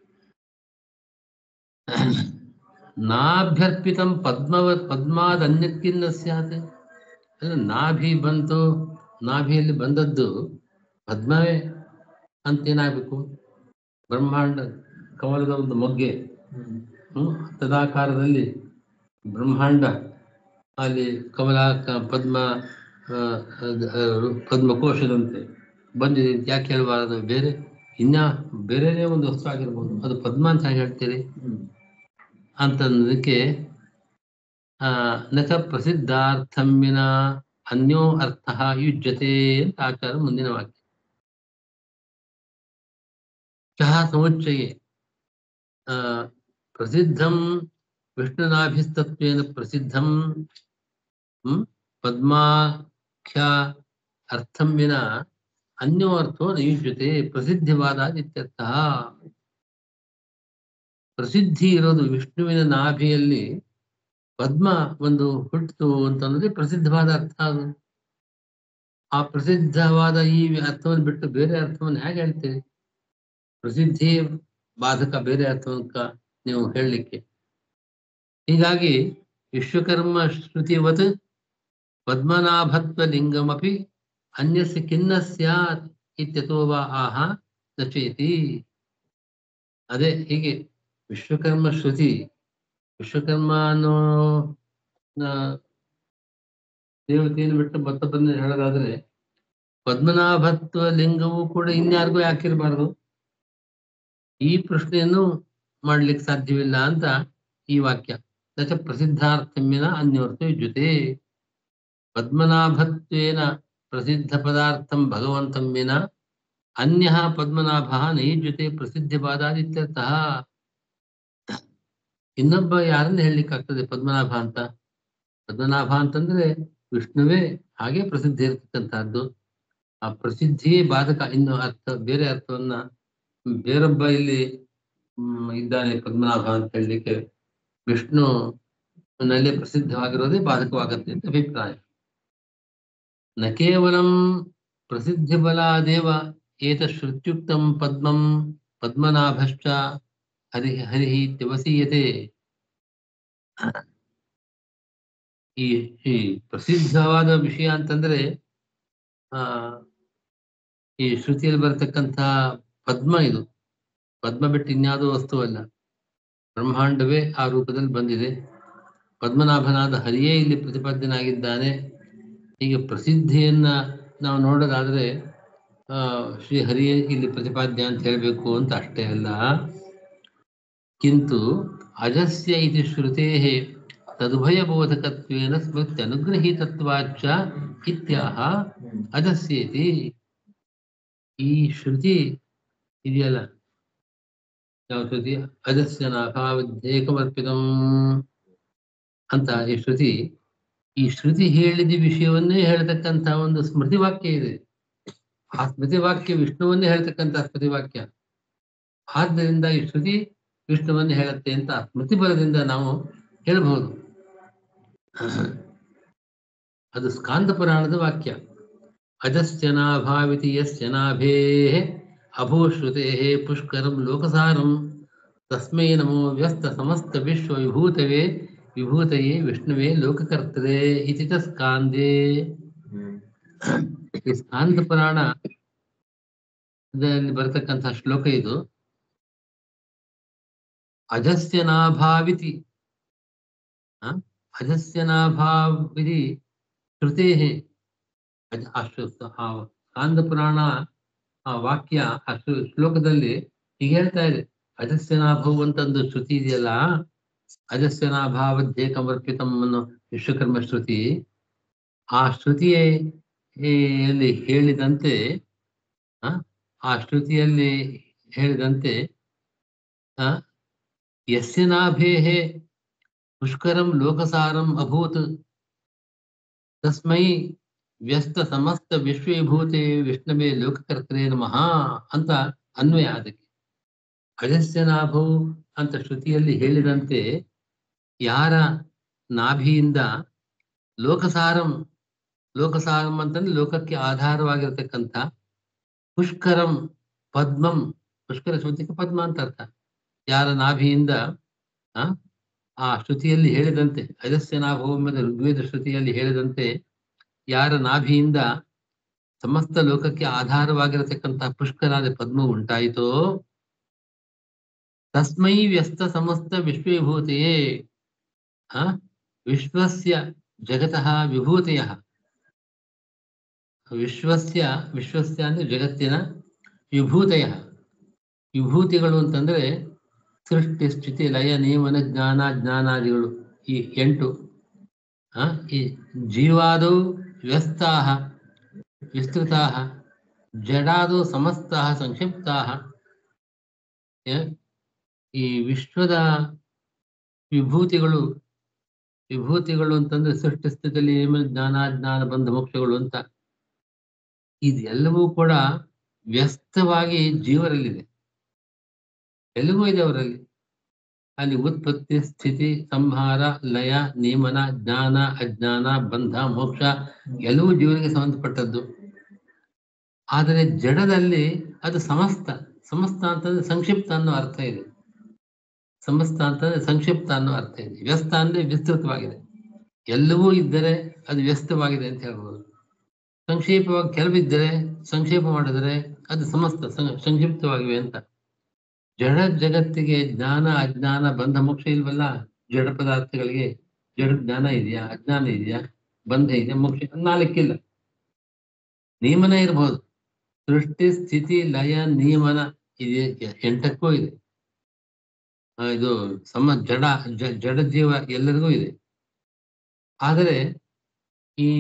ನಾಭ್ಯರ್ಪಿತಂ ಪದ್ಮವ ಪದ್ಮಾದ ಅನ್ಯಕ್ಕಿನ್ನ ಸ್ಯಾತ್ ಅಂದ್ರೆ ನಾಭಿ ಬಂತು ನಾಭಿಯಲ್ಲಿ ಬಂದದ್ದು ಪದ್ಮವೇ ಅಂತೇನಾಗಬೇಕು ಬ್ರಹ್ಮಾಂಡ ಕಮಲದ ಒಂದು ಮೊಗ್ಗೆ ಹ್ಮ್ ತದಾಕಾರದಲ್ಲಿ ಬ್ರಹ್ಮಾಂಡ ಅಲ್ಲಿ ಕಮಲ ಕ- ಪದ್ಮ ಆ, ಅದ್- ಆ, ಪದ್ಮಕೋಶದಂತೆ ಬಂದಿದೆ ಅಂತ ಯಾಕೆ ಹೇಳಬಾರದು ಬೇರೆ ಇನ್ನ ಬೇರೆನೇ ಒಂದು ವಸ್ತು ಆಗಿರ್ಬೋದು ಅದು ಪದ್ಮ ಅಂತ ಹೇಗೆ ಹೇಳ್ತೀರಿ ಅಂತಂದಕ್ಕೆ ಆ ನಚ ಪ್ರಸಿದ್ಧಾರ್ಥಂ ವಿನ ಅನ್ಯೋ ಅರ್ಥ ಯುಜ್ಯತೆ ಅಂತ ಆಚಾರ ಮುಂದಿನ ವಾಕ್ಯ ಚಹ ಸಮುಚ್ಚಯೇ ಆ, ಪ್ರಸಿದ್ಧಂ ವಿಷ್ಣುನಾಭಿಸ್ತತ್ವೇನ ಪ್ರಸಿದ್ಧಂ ಹ್ಮ್ ಪದ್ಮಾಖ್ಯ ಅರ್ಥಂ ವಿನ ಅನ್ಯೋ ಅರ್ಥೋ ನಯುಜ್ಯತೆ ಪ್ರಸಿದ್ಧಿವಾದ ಇತ್ಯರ್ಥ ಪ್ರಸಿದ್ಧಿ ಇರೋದು ವಿಷ್ಣುವಿನ ನಾಭಿಯಲ್ಲಿ ಪದ್ಮ ಒಂದು ಹುಟ್ಟಿತು ಅಂತಂದ್ರೆ ಪ್ರಸಿದ್ಧವಾದ ಅರ್ಥ ಅದು ಆ ಪ್ರಸಿದ್ಧವಾದ ಈ ಅರ್ಥವನ್ನು ಬಿಟ್ಟು ಬೇರೆ ಅರ್ಥವನ್ನು ಹೇಗೆ ಹೇಳ್ತೀರಿ ಪ್ರಸಿದ್ಧಿ ಬಾಧಕ ಬೇರೆ ಅರ್ಥವನ್ನ ನೀವು ಹೇಳಲಿಕ್ಕೆ ಹೀಗಾಗಿ ವಿಶ್ವಕರ್ಮ ಶ್ರುತಿವತ್ ಪದ್ಮನಾಭತ್ವ ಲಿಂಗಮಪಿ ಅನ್ಯಸ್ಯ ಖಿನ್ನ ಸ್ಯಾತ್ ಇತ್ಯತೋ ವಾ ಆಹ ನಚೇತಿ ಅದೇ ಹೀಗೆ ವಿಶ್ವಕರ್ಮ ಶ್ರುತಿ ವಿಶ್ವಕರ್ಮ ಅನ್ನೋ ಆ, ದೇವತೆಯನ್ನು ಬಿಟ್ಟು ಮತ್ತೊಬ್ಬರನ್ನ ಹೇಳೋದಾದ್ರೆ ಪದ್ಮನಾಭತ್ವ ಲಿಂಗವು ಕೂಡ ಇನ್ಯಾರಿಗೂ ಯಾಕಿರಬಾರ್ದು ಈ ಪ್ರಶ್ನೆಯನ್ನು ಮಾಡ್ಲಿಕ್ಕೆ ಸಾಧ್ಯವಿಲ್ಲ ಅಂತ ಈ ವಾಕ್ಯ ನಚ ಪ್ರಸಿದ್ಧಾರ್ಥಮ್ಯನ ಅನ್ಯೋರ್ಥ ಯುಜ್ಯತೆ ಪದ್ಮನಾಭತ್ವೇನ ಪ್ರಸಿದ್ಧ ಪದಾರ್ಥಂ ಭಗವಂತಂ ವಿನ ಅನ್ಯ ಪದ್ಮನಾಭ ನೈಜ್ಯತೆ ಪ್ರಸಿದ್ಧಿ ಬಾಧಾದಿತ್ಯರ್ಥಃ ಇನ್ನೊಬ್ಬ ಯಾರನ್ನ ಹೇಳಲಿಕ್ಕಾಗ್ತದೆ ಪದ್ಮನಾಭ ಅಂತ ಪದ್ಮನಾಭ ಅಂತಂದ್ರೆ ವಿಷ್ಣುವೇ ಹಾಗೆ ಪ್ರಸಿದ್ಧಿ ಇರತಕ್ಕಂತಹದ್ದು ಆ ಪ್ರಸಿದ್ಧಿಯೇ ಬಾಧಕ ಇನ್ನು ಅರ್ಥ ಬೇರೆ ಅರ್ಥವನ್ನ ಬೇರೊಬ್ಬ ಇಲ್ಲಿ ಹ್ಮ್, ಇದ್ದಾನೆ ಪದ್ಮನಾಭ ಅಂತ ಹೇಳಲಿಕ್ಕೆ ವಿಷ್ಣು ನಲ್ಲಿ ಪ್ರಸಿದ್ಧವಾಗಿರೋದೇ ಬಾಧಕವಾಗತ್ತೆ ಅಂತ ಅಭಿಪ್ರಾಯ ನ ಕೇವಲಂ ಪ್ರಸಿದ್ಧಿ ಬಲಾದೇವ ಏತ ಶ್ರುತ್ಯುಕ್ತಂ ಪದ್ಮಂ ಪದ್ಮನಾಭಶ್ಚ ಹರಿ ಹರಿ ತ್ಯವಸೀಯತೆ ಈ ಈ ಪ್ರಸಿದ್ಧವಾದ ವಿಷಯ ಅಂತಂದ್ರೆ ಆ ಈ ಶ್ರುತಿಯಲ್ಲಿ ಬರತಕ್ಕಂತ ಪದ್ಮ ಇದು ಪದ್ಮ ಬಿಟ್ಟು ಇನ್ಯಾವುದೋ ವಸ್ತು ಅಲ್ಲ ಬ್ರಹ್ಮಾಂಡವೇ ಆ ರೂಪದಲ್ಲಿ ಬಂದಿದೆ ಪದ್ಮನಾಭನಾದ ಹರಿಯೇ ಇಲ್ಲಿ ಪ್ರತಿಪಾದ್ಯನಾಗಿದ್ದಾನೆ ಹೀಗೆ ಪ್ರಸಿದ್ಧಿಯನ್ನ ನಾವು ನೋಡೋದಾದ್ರೆ ಆ ಶ್ರೀ ಹರಿಯೇ ಇಲ್ಲಿ ಪ್ರತಿಪಾದ್ಯ ಅಂತ ಹೇಳಬೇಕು ಅಂತ ಅಷ್ಟೇ ಅಲ್ಲ ಕಿಂತು ಅಜಸ್ಯ ಇತಿ ಶ್ರುತೇಃ ತದುಭಯಬೋಧಕತ್ವೇನ ಸ್ಮೃತ್ಯನುಗ್ರಹೀತತ್ವಾಚ್ಚ ಇತ್ಯಾಹ ಅಜಸ್ಯೇತಿ ಈ ಶ್ರುತಿ ಇದೆಯಲ್ಲ ಯಾವ ಶ್ರುತಿ ಅಜಸ್ಯ ನಾಭಾವಿದ್ಯೇಕಮರ್ಪಿತಂ ಅಂತ ಈ ಶ್ರುತಿ ಈ ಶ್ರುತಿ ಹೇಳಿದ ವಿಷಯವನ್ನೇ ಹೇಳ್ತಕ್ಕಂತ ಒಂದು ಸ್ಮೃತಿ ವಾಕ್ಯ ಇದೆ ಆ ಸ್ಮೃತಿ ವಾಕ್ಯ ವಿಷ್ಣುವನ್ನೇ ಹೇಳ್ತಕ್ಕಂತ ಸ್ಮೃತಿ ವಾಕ್ಯ ಆದ್ದರಿಂದ ಈ ಶ್ರುತಿ ವಿಷ್ಣುವನ್ನೇ ಹೇಳುತ್ತೆ ಅಂತ ಸ್ಮೃತಿ ಬಲದಿಂದ ನಾವು ಹೇಳಬಹುದು ಅದು ಸ್ಕಾಂದ ಪುರಾಣದ ವಾಕ್ಯ ಅಜಸ್ಯ ನಾಭಾವಿತಿ ಯಸ್ಯ ನಾಭೇ ಅಭೂಶ್ರುತೆ ಪುಷ್ಕರಂ ಲೋಕಸಾರಂ ತಸ್ಮೈ ನಮೋ ವ್ಯಸ್ತ ಸಮಸ್ತ ವಿಶ್ವ ವಿಭೂತವೇ ವಿಭೂತಯೇ ವಿಷ್ಣುವೇ ಲೋಕಕರ್ತದೆ ಇತಿ ಚ ಸ್ಕಾಂದೇ ಈ ಸ್ಕಾಂದ ಪುರಾಣ ದಲ್ಲಿ ಬರತಕ್ಕಂತಹ ಶ್ಲೋಕ ಇದು ಅಜಸ್ಯ ನಾಭಾವಿತಿ ಆ? ಅಜಸ್ಯ ನಾಭಾವಿತಿ ಶ್ರುತೇ ಅಜ ಆ ಶ್ರು- ಆ ಸ್ಕಾಂದ ಪುರಾಣ ಆ ವಾಕ್ಯ ಆ ಶ್ಲೋ- ಶ್ಲೋಕದಲ್ಲಿ ಹೀಗೆ ಹೇಳ್ತಾ ಇದೆ ಅಜಸ್ಯನಾಭವು ಅಂತ ಒಂದು ಶ್ರುತಿ ಇದೆಯಲ್ಲ ಅಜಸ್ಯನಾಭಾವಧ್ಯೇ ಸಮರ್ಪಿತಂ ಅನ್ನೋ ವಿಶ್ವಕರ್ಮ ಶ್ರುತಿ ಆ ಶ್ರುತಿಯ ಯಲ್ಲಿ ಹೇಳಿದಂತೆ ಆ, ಆ ಶ್ರುತಿಯಲ್ಲಿ ಹೇಳಿದಂತೆ ಆ, ಯಸ್ಯ ನಾಭೇಃ ಪುಷ್ಕರಂ ಲೋಕಸಾರಂ ಅಭೂತ್ ತಸ್ಮೈ ವ್ಯಸ್ತ ಸಮಸ್ತ ವಿಶ್ವೀಭೂತೆ ವಿಷ್ಣುವೇ ಲೋಕಕರ್ತರೇ ನಮಃ ಅಂತ ಅನ್ವಯ ಅದಕ್ಕೆ ಅಜಸ್ಯ ನಾಭವು ಅಂತ ಶ್ರುತಿಯಲ್ಲಿ ಹೇಳಿದಂತೆ ಯಾರ ನಾಭಿಯಿಂದ ಲೋಕಸಾರಂ ಲೋಕಸಾರಂ ಅಂತಂದ್ರೆ ಲೋಕಕ್ಕೆ ಆಧಾರವಾಗಿರ್ತಕ್ಕಂಥ ಪುಷ್ಕರಂ ಪದ್ಮಂ ಪುಷ್ಕರ ಶ್ರುತಿಗೆ ಪದ್ಮ ಅಂತ ಅರ್ಥ ಯಾರ ನಾಭಿಯಿಂದ ಆ, ಆ ಶ್ರುತಿಯಲ್ಲಿ ಹೇಳಿದಂತೆ ಅಜಸ್ಯ ನಾಭವು ಎಂಬುದು ಋಗ್ವೇದ ಶ್ರುತಿಯಲ್ಲಿ ಹೇಳಿದಂತೆ ಯಾರ ನಾಭಿಯಿಂದ ಸಮಸ್ತ ಲೋಕಕ್ಕೆ ಆಧಾರವಾಗಿರತಕ್ಕಂತಹ ಪುಷ್ಕರಾದ ಪದ್ಮ ಉಂಟಾಯಿತೋ ತಸ್ಮೈ ವ್ಯಸ್ತ ಸಮಸ್ತ ವಿಶ್ವವಿಭೂತೆಯೇ ಆ ವಿಶ್ವಸ್ಯ ಜಗತಃ ವಿಭೂತೆಯ ವಿಶ್ವಸ್ಯ ವಿಶ್ವಸ್ಯ ಅಂದ್ರೆ ಜಗತ್ತಿನ ವಿಭೂತೆಯ ವಿಭೂತಿಗಳು ಅಂತಂದ್ರೆ ಸೃಷ್ಟಿ ಸ್ಥಿತಿ ಲಯ ನಿಯಮನ ಜ್ಞಾನ ಜ್ಞಾನಾದಿಗಳು ಈ ಎಂಟು ಆ ಈ ಜೀವಾದೌ ವ್ಯಸ್ತಾಹ ವಿಸ್ತೃತಾಹ ಜಡಾದೌ ಸಮಸ್ತಾಹ ಸಂಕ್ಷಿಪ್ತಾಹ ಏ- ಈ ವಿಶ್ವದ ವಿಭೂತಿಗಳು ವಿಭೂತಿಗಳು ಅಂತಂದ್ರೆ ಸೃಷ್ಟಿ ಸ್ಥಿತಿಯಲ್ಲಿ ನೇಮ ಜ್ಞಾನ ಜ್ಞಾನ ಬಂಧ ಮೋಕ್ಷಗಳು ಅಂತ ಇದೆಲ್ಲವೂ ಕೂಡ ವ್ಯಸ್ತವಾಗಿ ಜೀವರಲ್ಲಿದೆ ಎಲ್ಲವೂ ಇದೆ ಅವರಲ್ಲಿ ಅಲ್ಲಿ ಉತ್ಪತ್ತಿ ಸ್ಥಿತಿ ಸಂಹಾರ ಲಯ ನಿಯಮನ ಜ್ಞಾನ ಅಜ್ಞಾನ ಬಂಧ ಮೋಕ್ಷ ಎಲ್ಲವೂ ಜೀವನಿಗೆ ಸಂಬಂಧಪಟ್ಟದ್ದು ಆದರೆ ಜಡದಲ್ಲಿ ಅದು ಸಮಸ್ತ ಸಮಸ್ತ ಅಂತಂದ್ರೆ ಸಂಕ್ಷಿಪ್ತ ಅನ್ನೋ ಅರ್ಥ ಇದೆ ಸಮಸ್ತ ಅಂತಂದ್ರೆ ಸಂಕ್ಷಿಪ್ತ ಅನ್ನೋ ಅರ್ಥ ಇದೆ ವ್ಯಸ್ತ ಅಂದ್ರೆ ವಿಸ್ತೃತವಾಗಿದೆ ಎಲ್ಲವೂ ಇದ್ದರೆ ಅದು ವ್ಯಸ್ತವಾಗಿದೆ ಅಂತ ಹೇಳ್ಬೋದು ಸಂಕ್ಷೇಪವಾಗಿ ಕೆಲವಿದ್ದರೆ ಸಂಕ್ಷೇಪ ಮಾಡಿದರೆ ಅದು ಸಮಸ್ತ ಸಂ- ಸಂಕ್ಷಿಪ್ತವಾಗಿವೆ ಅಂತ ಜಡ ಜಗತ್ತಿಗೆ ಜ್ಞಾನ ಅಜ್ಞಾನ ಬಂಧ ಮೋಕ್ಷ ಇಲ್ವಲ್ಲ ಜಡ ಪದಾರ್ಥಗಳಿಗೆ ಜಡ ಜ್ಞಾನ ಇದೆಯಾ ಅಜ್ಞಾನ ಇದೆಯಾ ಬಂಧ ಇದೆಯಾ ಮೋಕ್ಷ ನಾಲ್ಕಿಲ್ಲ ನಿಯಮನ ಇರಬಹುದು ಸೃಷ್ಟಿ ಸ್ಥಿತಿ ಲಯ ನಿಯಮನ ಇದೆ ಎ- ಎಂಟಕ್ಕೂ ಇದೆ ಆ, ಇದು ಸಮ ಜಡ ಜ- ಜಡ ಜೀವ ಎಲ್ಲರಿಗೂ ಇದೆ ಆದರೆ ಈ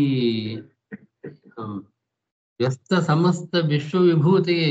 ಹ್ಮ್, ವ್ಯಸ್ತ ಸಮಸ್ತ ವಿಶ್ವ ವಿಭೂತಿಗೆ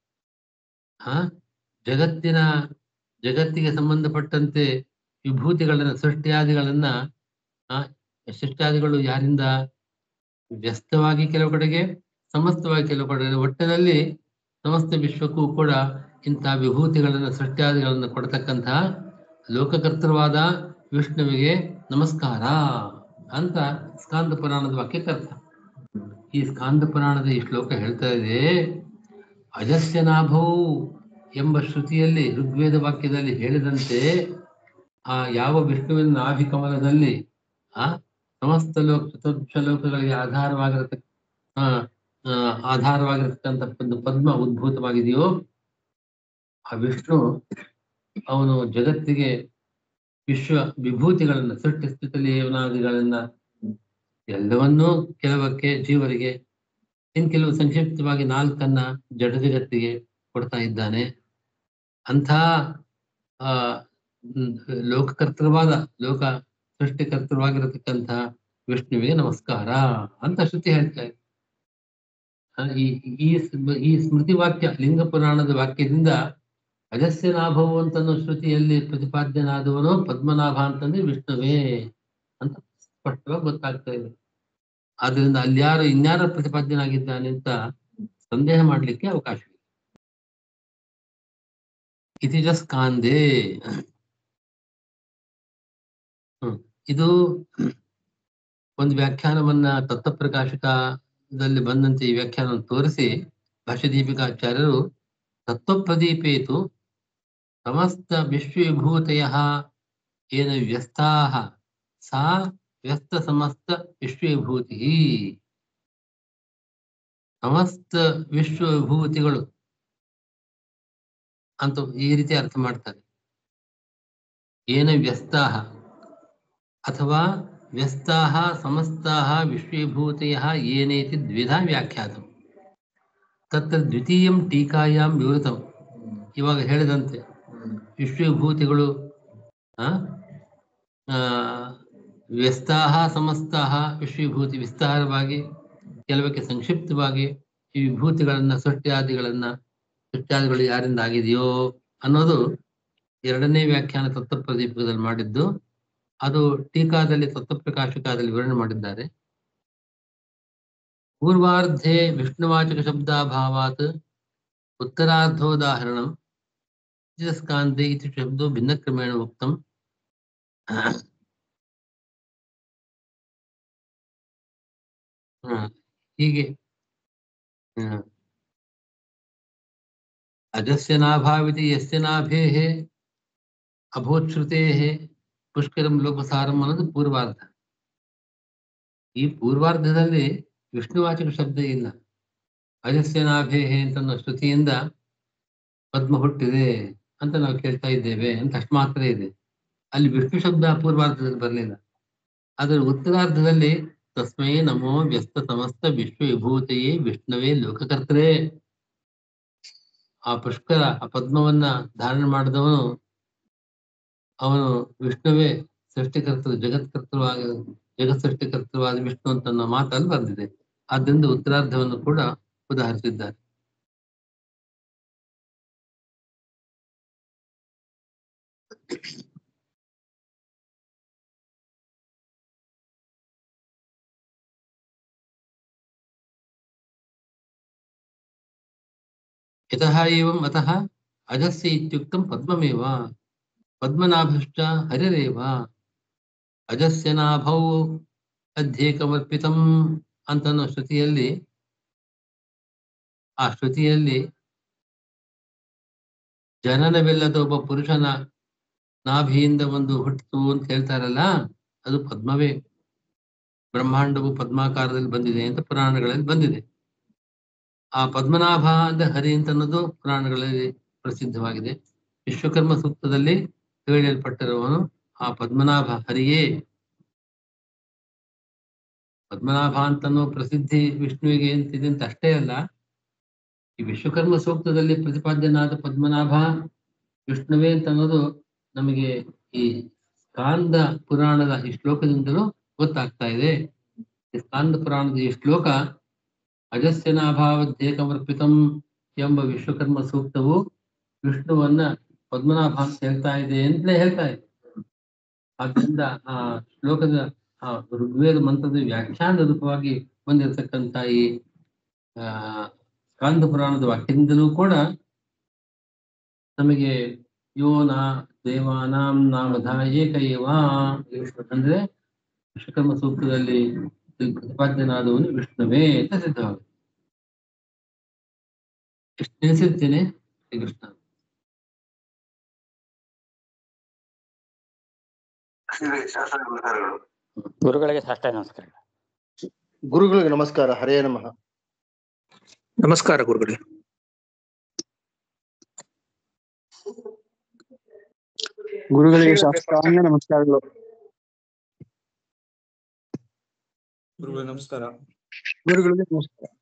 ಆ ಜಗತ್ತಿನ ಜಗತ್ತಿಗೆ ಸಂಬಂಧಪಟ್ಟಂತೆ ವಿಭೂತಿಗಳನ್ನ ಸೃಷ್ಟಿಯಾದಿಗಳನ್ನ ಆ ಸೃಷ್ಟಿಯಾದಿಗಳು ಯಾರಿಂದ ವ್ಯಸ್ತವಾಗಿ ಕೆಲವು ಕಡೆಗೆ ಸಮಸ್ತವಾಗಿ ಕೆಲವು ಕಡೆಗೆ ಒಟ್ಟಿನಲ್ಲಿ ಸಮಸ್ತ ವಿಶ್ವಕ್ಕೂ ಕೂಡ ಇಂತಹ ವಿಭೂತಿಗಳನ್ನ ಸೃಷ್ಟಿಯಾದಿಗಳನ್ನ ಕೊಡತಕ್ಕಂತಹ ಲೋಕಕರ್ತೃವಾದ ವಿಷ್ಣುವಿಗೆ ನಮಸ್ಕಾರ ಅಂತ ಸ್ಕಾಂದ ಪುರಾಣದ ವಾಕ್ಯಕರ್ತ ಈ ಸ್ಕಾಂದ ಪುರಾಣದ ಈ ಶ್ಲೋಕ ಹೇಳ್ತಾ ಇದೆ ಅಜಸ್ಯ ನಾಭವು ಎಂಬ ಶ್ರುತಿಯಲ್ಲಿ ಋಗ್ವೇದ ವಾಕ್ಯದಲ್ಲಿ ಹೇಳಿದಂತೆ ಆ ಯಾವ ವಿಷ್ಣುವಿನ ನಾಭಿಕಮಲದಲ್ಲಿ ಆ ಸಮಸ್ತ ಲೋಕ ಚತುರ್ಥ ಲೋಕಗಳಿಗೆ ಆಧಾರವಾಗಿರತಕ್ಕ ಆ, ಆ, ಆಧಾರವಾಗಿರತಕ್ಕಂಥ ಒಂದು ಪದ್ಮ ಉದ್ಭೂತವಾಗಿದೆಯೋ ಆ ವಿಷ್ಣು ಅವನು ಜಗತ್ತಿಗೆ ವಿಶ್ವ ವಿಭೂತಿಗಳನ್ನ ಸೃಷ್ಟಿ ಸ್ಥಿತಿಯಲ್ಲಿ ಏನಾದಿಗಳನ್ನ ಎಲ್ಲವನ್ನೂ ಕೆಲವಕ್ಕೆ ಜೀವರಿಗೆ ಇನ್ ಕೆಲವು ಸಂಕ್ಷಿಪ್ತವಾಗಿ ನಾಲ್ಕನ್ನ ಜಡ ಜಗತ್ತಿಗೆ ಕೊಡ್ತಾ ಇದ್ದಾನೆ ಅಂಥ ಆ ಹ್ಮ್, ಲೋಕಕರ್ತೃವಾದ ಲೋಕ ಸೃಷ್ಟಿಕರ್ತೃವಾಗಿರತಕ್ಕಂಥ ವಿಷ್ಣುವಿಗೆ ನಮಸ್ಕಾರ ಅಂತ ಶ್ರುತಿ ಹೇಳ್ತಾ ಇದೆ ಆ, ಈ ಈ ಸ್ಮ- ಈ ಸ್ಮೃತಿ ವಾಕ್ಯ ಲಿಂಗ ಪುರಾಣದ ವಾಕ್ಯದಿಂದ ಅಜಸ್ಯ ನಾಭವು ಅಂತನ್ನೋ ಶ್ರುತಿಯಲ್ಲಿ ಪ್ರತಿಪಾದ್ಯನಾದವನು ಪದ್ಮನಾಭ ಅಂತಂದ್ರೆ ವಿಷ್ಣುವೇ ಅಂತ ಸ್ಪಷ್ಟವಾಗಿ ಗೊತ್ತಾಗ್ತಾ ಇದೆ ಆದ್ರಿಂದ ಅಲ್ಯಾರು ಇನ್ಯಾರ ಪ್ರತಿಪಾದ್ಯನಾಗಿದ್ದಾನೆ ಅಂತ ಸಂದೇಹ ಮಾಡ್ಲಿಕ್ಕೆ ಅವಕಾಶ ಇದೆ ಇತಿಜ ಸ್ಕಾಂದೆ ಹ್ಮ್ ಇದು ಒಂದು ವ್ಯಾಖ್ಯಾನವನ್ನ ತತ್ವಪ್ರಕಾಶಕದಲ್ಲಿ ಬಂದಂತೆ ಈ ವ್ಯಾಖ್ಯಾನವನ್ನು ತೋರಿಸಿ ಭಾಷ್ಯದೀಪಿಕಾಚಾರ್ಯರು ತತ್ವಪ್ರದೀಪೇತು ಸಮಸ್ತ ವಿಶ್ವವಿಭೂತಯ ಏನ ವ್ಯಸ್ತಾ ಸಾ ವ್ಯಸ್ತ ಸಮಸ್ತ ವಿಶ್ವವಿಭೂತಿ ಸಮಸ್ತ ವಿಶ್ವವಿಭೂತಿಗಳು ಅಂತ ಈ ರೀತಿ ಅರ್ಥ ಮಾಡ್ತಾರೆ ಏನ ವ್ಯಸ್ತಾ ಅಥವಾ ವ್ಯಸ್ತಾ ಸಮಸ್ತಾ ವಿಶ್ವೀಭೂತಯ ಏನೇತಿ ದ್ವಿಧಾ ವ್ಯಾಖ್ಯಾತಂ ತತ್ರ ದ್ವಿತೀಯಂ ಟೀಕಾಯಾಂ ವಿವೃತಂ ಇವಾಗ ಹೇಳಿದಂತೆ ವಿಶ್ವವಿಭೂತಿಗಳು ಆ, ಆ, ವ್ಯಸ್ತಾಹ ಸಮಸ್ತಾಹ ವಿಶ್ವವಿಭೂತಿ ವಿಸ್ತಾರವಾಗಿ ಕೆಲವಕ್ಕೆ ಸಂಕ್ಷಿಪ್ತವಾಗಿ ಈ ವಿಭೂತಿಗಳನ್ನ ಸೃಷ್ಟಿಯಾದಿಗಳನ್ನ ಸೃಷ್ಟಿಯಾದಿಗಳು ಯಾರಿಂದ ಆಗಿದೆಯೋ ಅನ್ನೋದು ಎರಡನೇ ವ್ಯಾಖ್ಯಾನ ತತ್ವಪ್ರದೀಪದಲ್ಲಿ ಮಾಡಿದ್ದು ಅದು ಟೀಕಾದಲ್ಲಿ ತತ್ವಪ್ರಕಾಶಕದಲ್ಲಿ ವಿವರಣೆ ಮಾಡಿದ್ದಾರೆ ಪೂರ್ವಾರ್ಧೆ ವಿಷ್ಣುವಾಚಕ ಶಬ್ದಾಭಾವಾತ್ ಉತ್ತರಾರ್ಧೋದಾಹರಣಂ ಸ್ಕಾಂತೆ ಇತಿ ಶಬ್ದೋ ಭಿನ್ನಕ್ರಮೇಣ ಉಕ್ತಂ ಹ, ಹೀಗೆ ಹ. ಅಜಸ್ಯ ನಾಭಾವಿತಿ ಯಸ್ಯ ನಾಭೇಃ ಅಭೂಚ್ಛ್ರುತೇಃ ಪುಷ್ಕರಂ ಲೋಕಸಾರಂ ಅನ್ನೋದು ಪೂರ್ವಾರ್ಧ ಈ ಪೂರ್ವಾರ್ಧದಲ್ಲಿ ವಿಷ್ಣುವಾಚಕ ಶಬ್ದ ಇಲ್ಲ ಅಜಸ್ಯ ನಾಭೇಃ ಅಂತನ್ನೋ ಶ್ರುತಿಯಿಂದ ಪದ್ಮ ಹುಟ್ಟಿದೆ ಅಂತ ನಾವು ಕೇಳ್ತಾ ಇದ್ದೇವೆ ಅಂತ ಅಷ್ಟು ಮಾತ್ರ ಇದೆ ಅಲ್ಲಿ ವಿಷ್ಣು ಶಬ್ದ ಪೂರ್ವಾರ್ಧದಲ್ಲಿ ಬರಲಿಲ್ಲ ಅದರ ಉತ್ತರಾರ್ಧದಲ್ಲಿ ತಸ್ಮೈ ನಮೋ ವ್ಯಸ್ತ ಸಮಸ್ತ ವಿಶ್ವ ವಿಭೂತಿಯೇ ವಿಷ್ಣುವೇ ಲೋಕಕರ್ತರೇ ಆ ಪುಷ್ಕರ ಆ ಪದ್ಮವನ್ನ ಧಾರಣೆ ಮಾಡಿದವನು ಅವನು ವಿಷ್ಣುವೇ ಸೃಷ್ಟಿಕರ್ತೃ ಜಗತ್ಕರ್ತೃವಾಗಿ ಜಗತ್ ಸೃಷ್ಟಿಕರ್ತೃವಾದ ವಿಷ್ಣು ಅಂತ ಅನ್ನೋ ಮಾತಲ್ಲಿ ಬಂದಿದೆ ಆದ್ದರಿಂದ ಉತ್ತರಾರ್ಧವನ್ನು ಕೂಡ ಉದಾಹರಿಸಿದ್ದಾರೆ यतः एवम् अतः अजस्य इत्युक्तं पद्ममेव पद्मनाभश्च हरिरेव ಅಜಸ್ಯ ನಾಭೌ ಅಧ್ಯೇಕಮರ್ಪಿತಂ ಅಂತ ಅನ್ನೋ ಶ್ರುತಿಯಲ್ಲಿ ಆ ಶ್ರುತಿಯಲ್ಲಿ ಜನನವಿಲ್ಲದ ಒಬ್ಬ ಪುರುಷನ ನಾಭಿಯಿಂದ ಒಂದು ಹುಟ್ಟಿತು ಅಂತ ಹೇಳ್ತಾರಲ್ಲ ಅದು ಪದ್ಮವೇ ಬ್ರಹ್ಮಾಂಡವು ಪದ್ಮಾಕಾರದಲ್ಲಿ ಬಂದಿದೆ ಅಂತ ಪುರಾಣಗಳಲ್ಲಿ ಬಂದಿದೆ ಆ ಪದ್ಮನಾಭ ಅಂತ ಹರಿ ಅಂತ ಅನ್ನೋದು ಪುರಾಣಗಳಲ್ಲಿ ಪ್ರಸಿದ್ಧವಾಗಿದೆ ವಿಶ್ವಕರ್ಮ ಸೂಕ್ತದಲ್ಲಿ ಹೇಳಲ್ಪಟ್ಟಿರುವವನು ಆ ಪದ್ಮನಾಭ ಹರಿಯೇ ಪದ್ಮನಾಭ ಅಂತನೋ ಪ್ರಸಿದ್ಧಿ ವಿಷ್ಣುವಿಗೆ ಅಂತಿದೆ ಅಂತ ಅಷ್ಟೇ ಅಲ್ಲ ಈ ವಿಶ್ವಕರ್ಮ ಸೂಕ್ತದಲ್ಲಿ ಪ್ರತಿಪಾದ್ಯನಾದ ಪದ್ಮನಾಭ ವಿಷ್ಣುವೇ ಅಂತ ಅನ್ನೋದು ನಮಗೆ ಈ ಸ್ಕಾಂದ ಪುರಾಣದ ಈ ಶ್ಲೋಕದಿಂದಲೂ ಗೊತ್ತಾಗ್ತಾ ಇದೆ ಈ ಸ್ಕಾಂದ ಪುರಾಣದ ಈ ಶ್ಲೋಕ ಅಜಸ್ಯನಾಭಾವಧ್ಯೇಕಮರ್ಪಿತಂ ಎಂಬ ವಿಶ್ವಕರ್ಮ ಸೂಕ್ತವು ವಿಷ್ಣುವನ್ನ ಪದ್ಮನಾಭ ಅಂತ ಹೇಳ್ತಾ ಇದೆ ಅಂತಲೇ ಹೇಳ್ತಾ ಇದೆ ಆದ್ದರಿಂದ ಆ ಶ್ಲೋಕದ ಆ ಋಗ್ವೇದ ಮಂತ್ರದ ವ್ಯಾಖ್ಯಾನ ರೂಪವಾಗಿ ಬಂದಿರತಕ್ಕಂತ ಈ ಆ ಸ್ಕಾಂದ ಪುರಾಣದ ವಾಕ್ಯದಿಂದಲೂ ಕೂಡ ನಮಗೆ ಯೋನ ದೇವಾನಾಂ ನಾಮಧ ಏಕ ಏವ ಅಂದ್ರೆ ವಿಶ್ವಕರ್ಮ ಸೂಕ್ತದಲ್ಲಿ ಪ್ರತಿಪಾದ್ಯನಾದವನು ವಿಷ್ಣುವೇ ಅಂತ ಸಿದ್ಧವಾಗುತ್ತೆ ಇಷ್ಟು ನೆನೆಸಿರ್ತೇನೆ ಶ್ರೀಕೃಷ್ಣ ಗುರುಗಳಿಗೆ ಸಾಷ್ಟಾಂಗ ನಮಸ್ಕಾರ ಗುರುಗಳಿಗೆ ನಮಸ್ಕಾರ ಹರೇ ನಮಃ ನಮಸ್ಕಾರ ಗುರುಗಳೇ ಗುರುಗಳಿಗೆ ಸಾಷ್ಟಾಂಗ ನಮಸ್ಕಾರಗಳು ಗುರುಗಳೇ ನಮಸ್ಕಾರ ಗುರುಗಳಿಗೆ ನಮಸ್ಕಾರ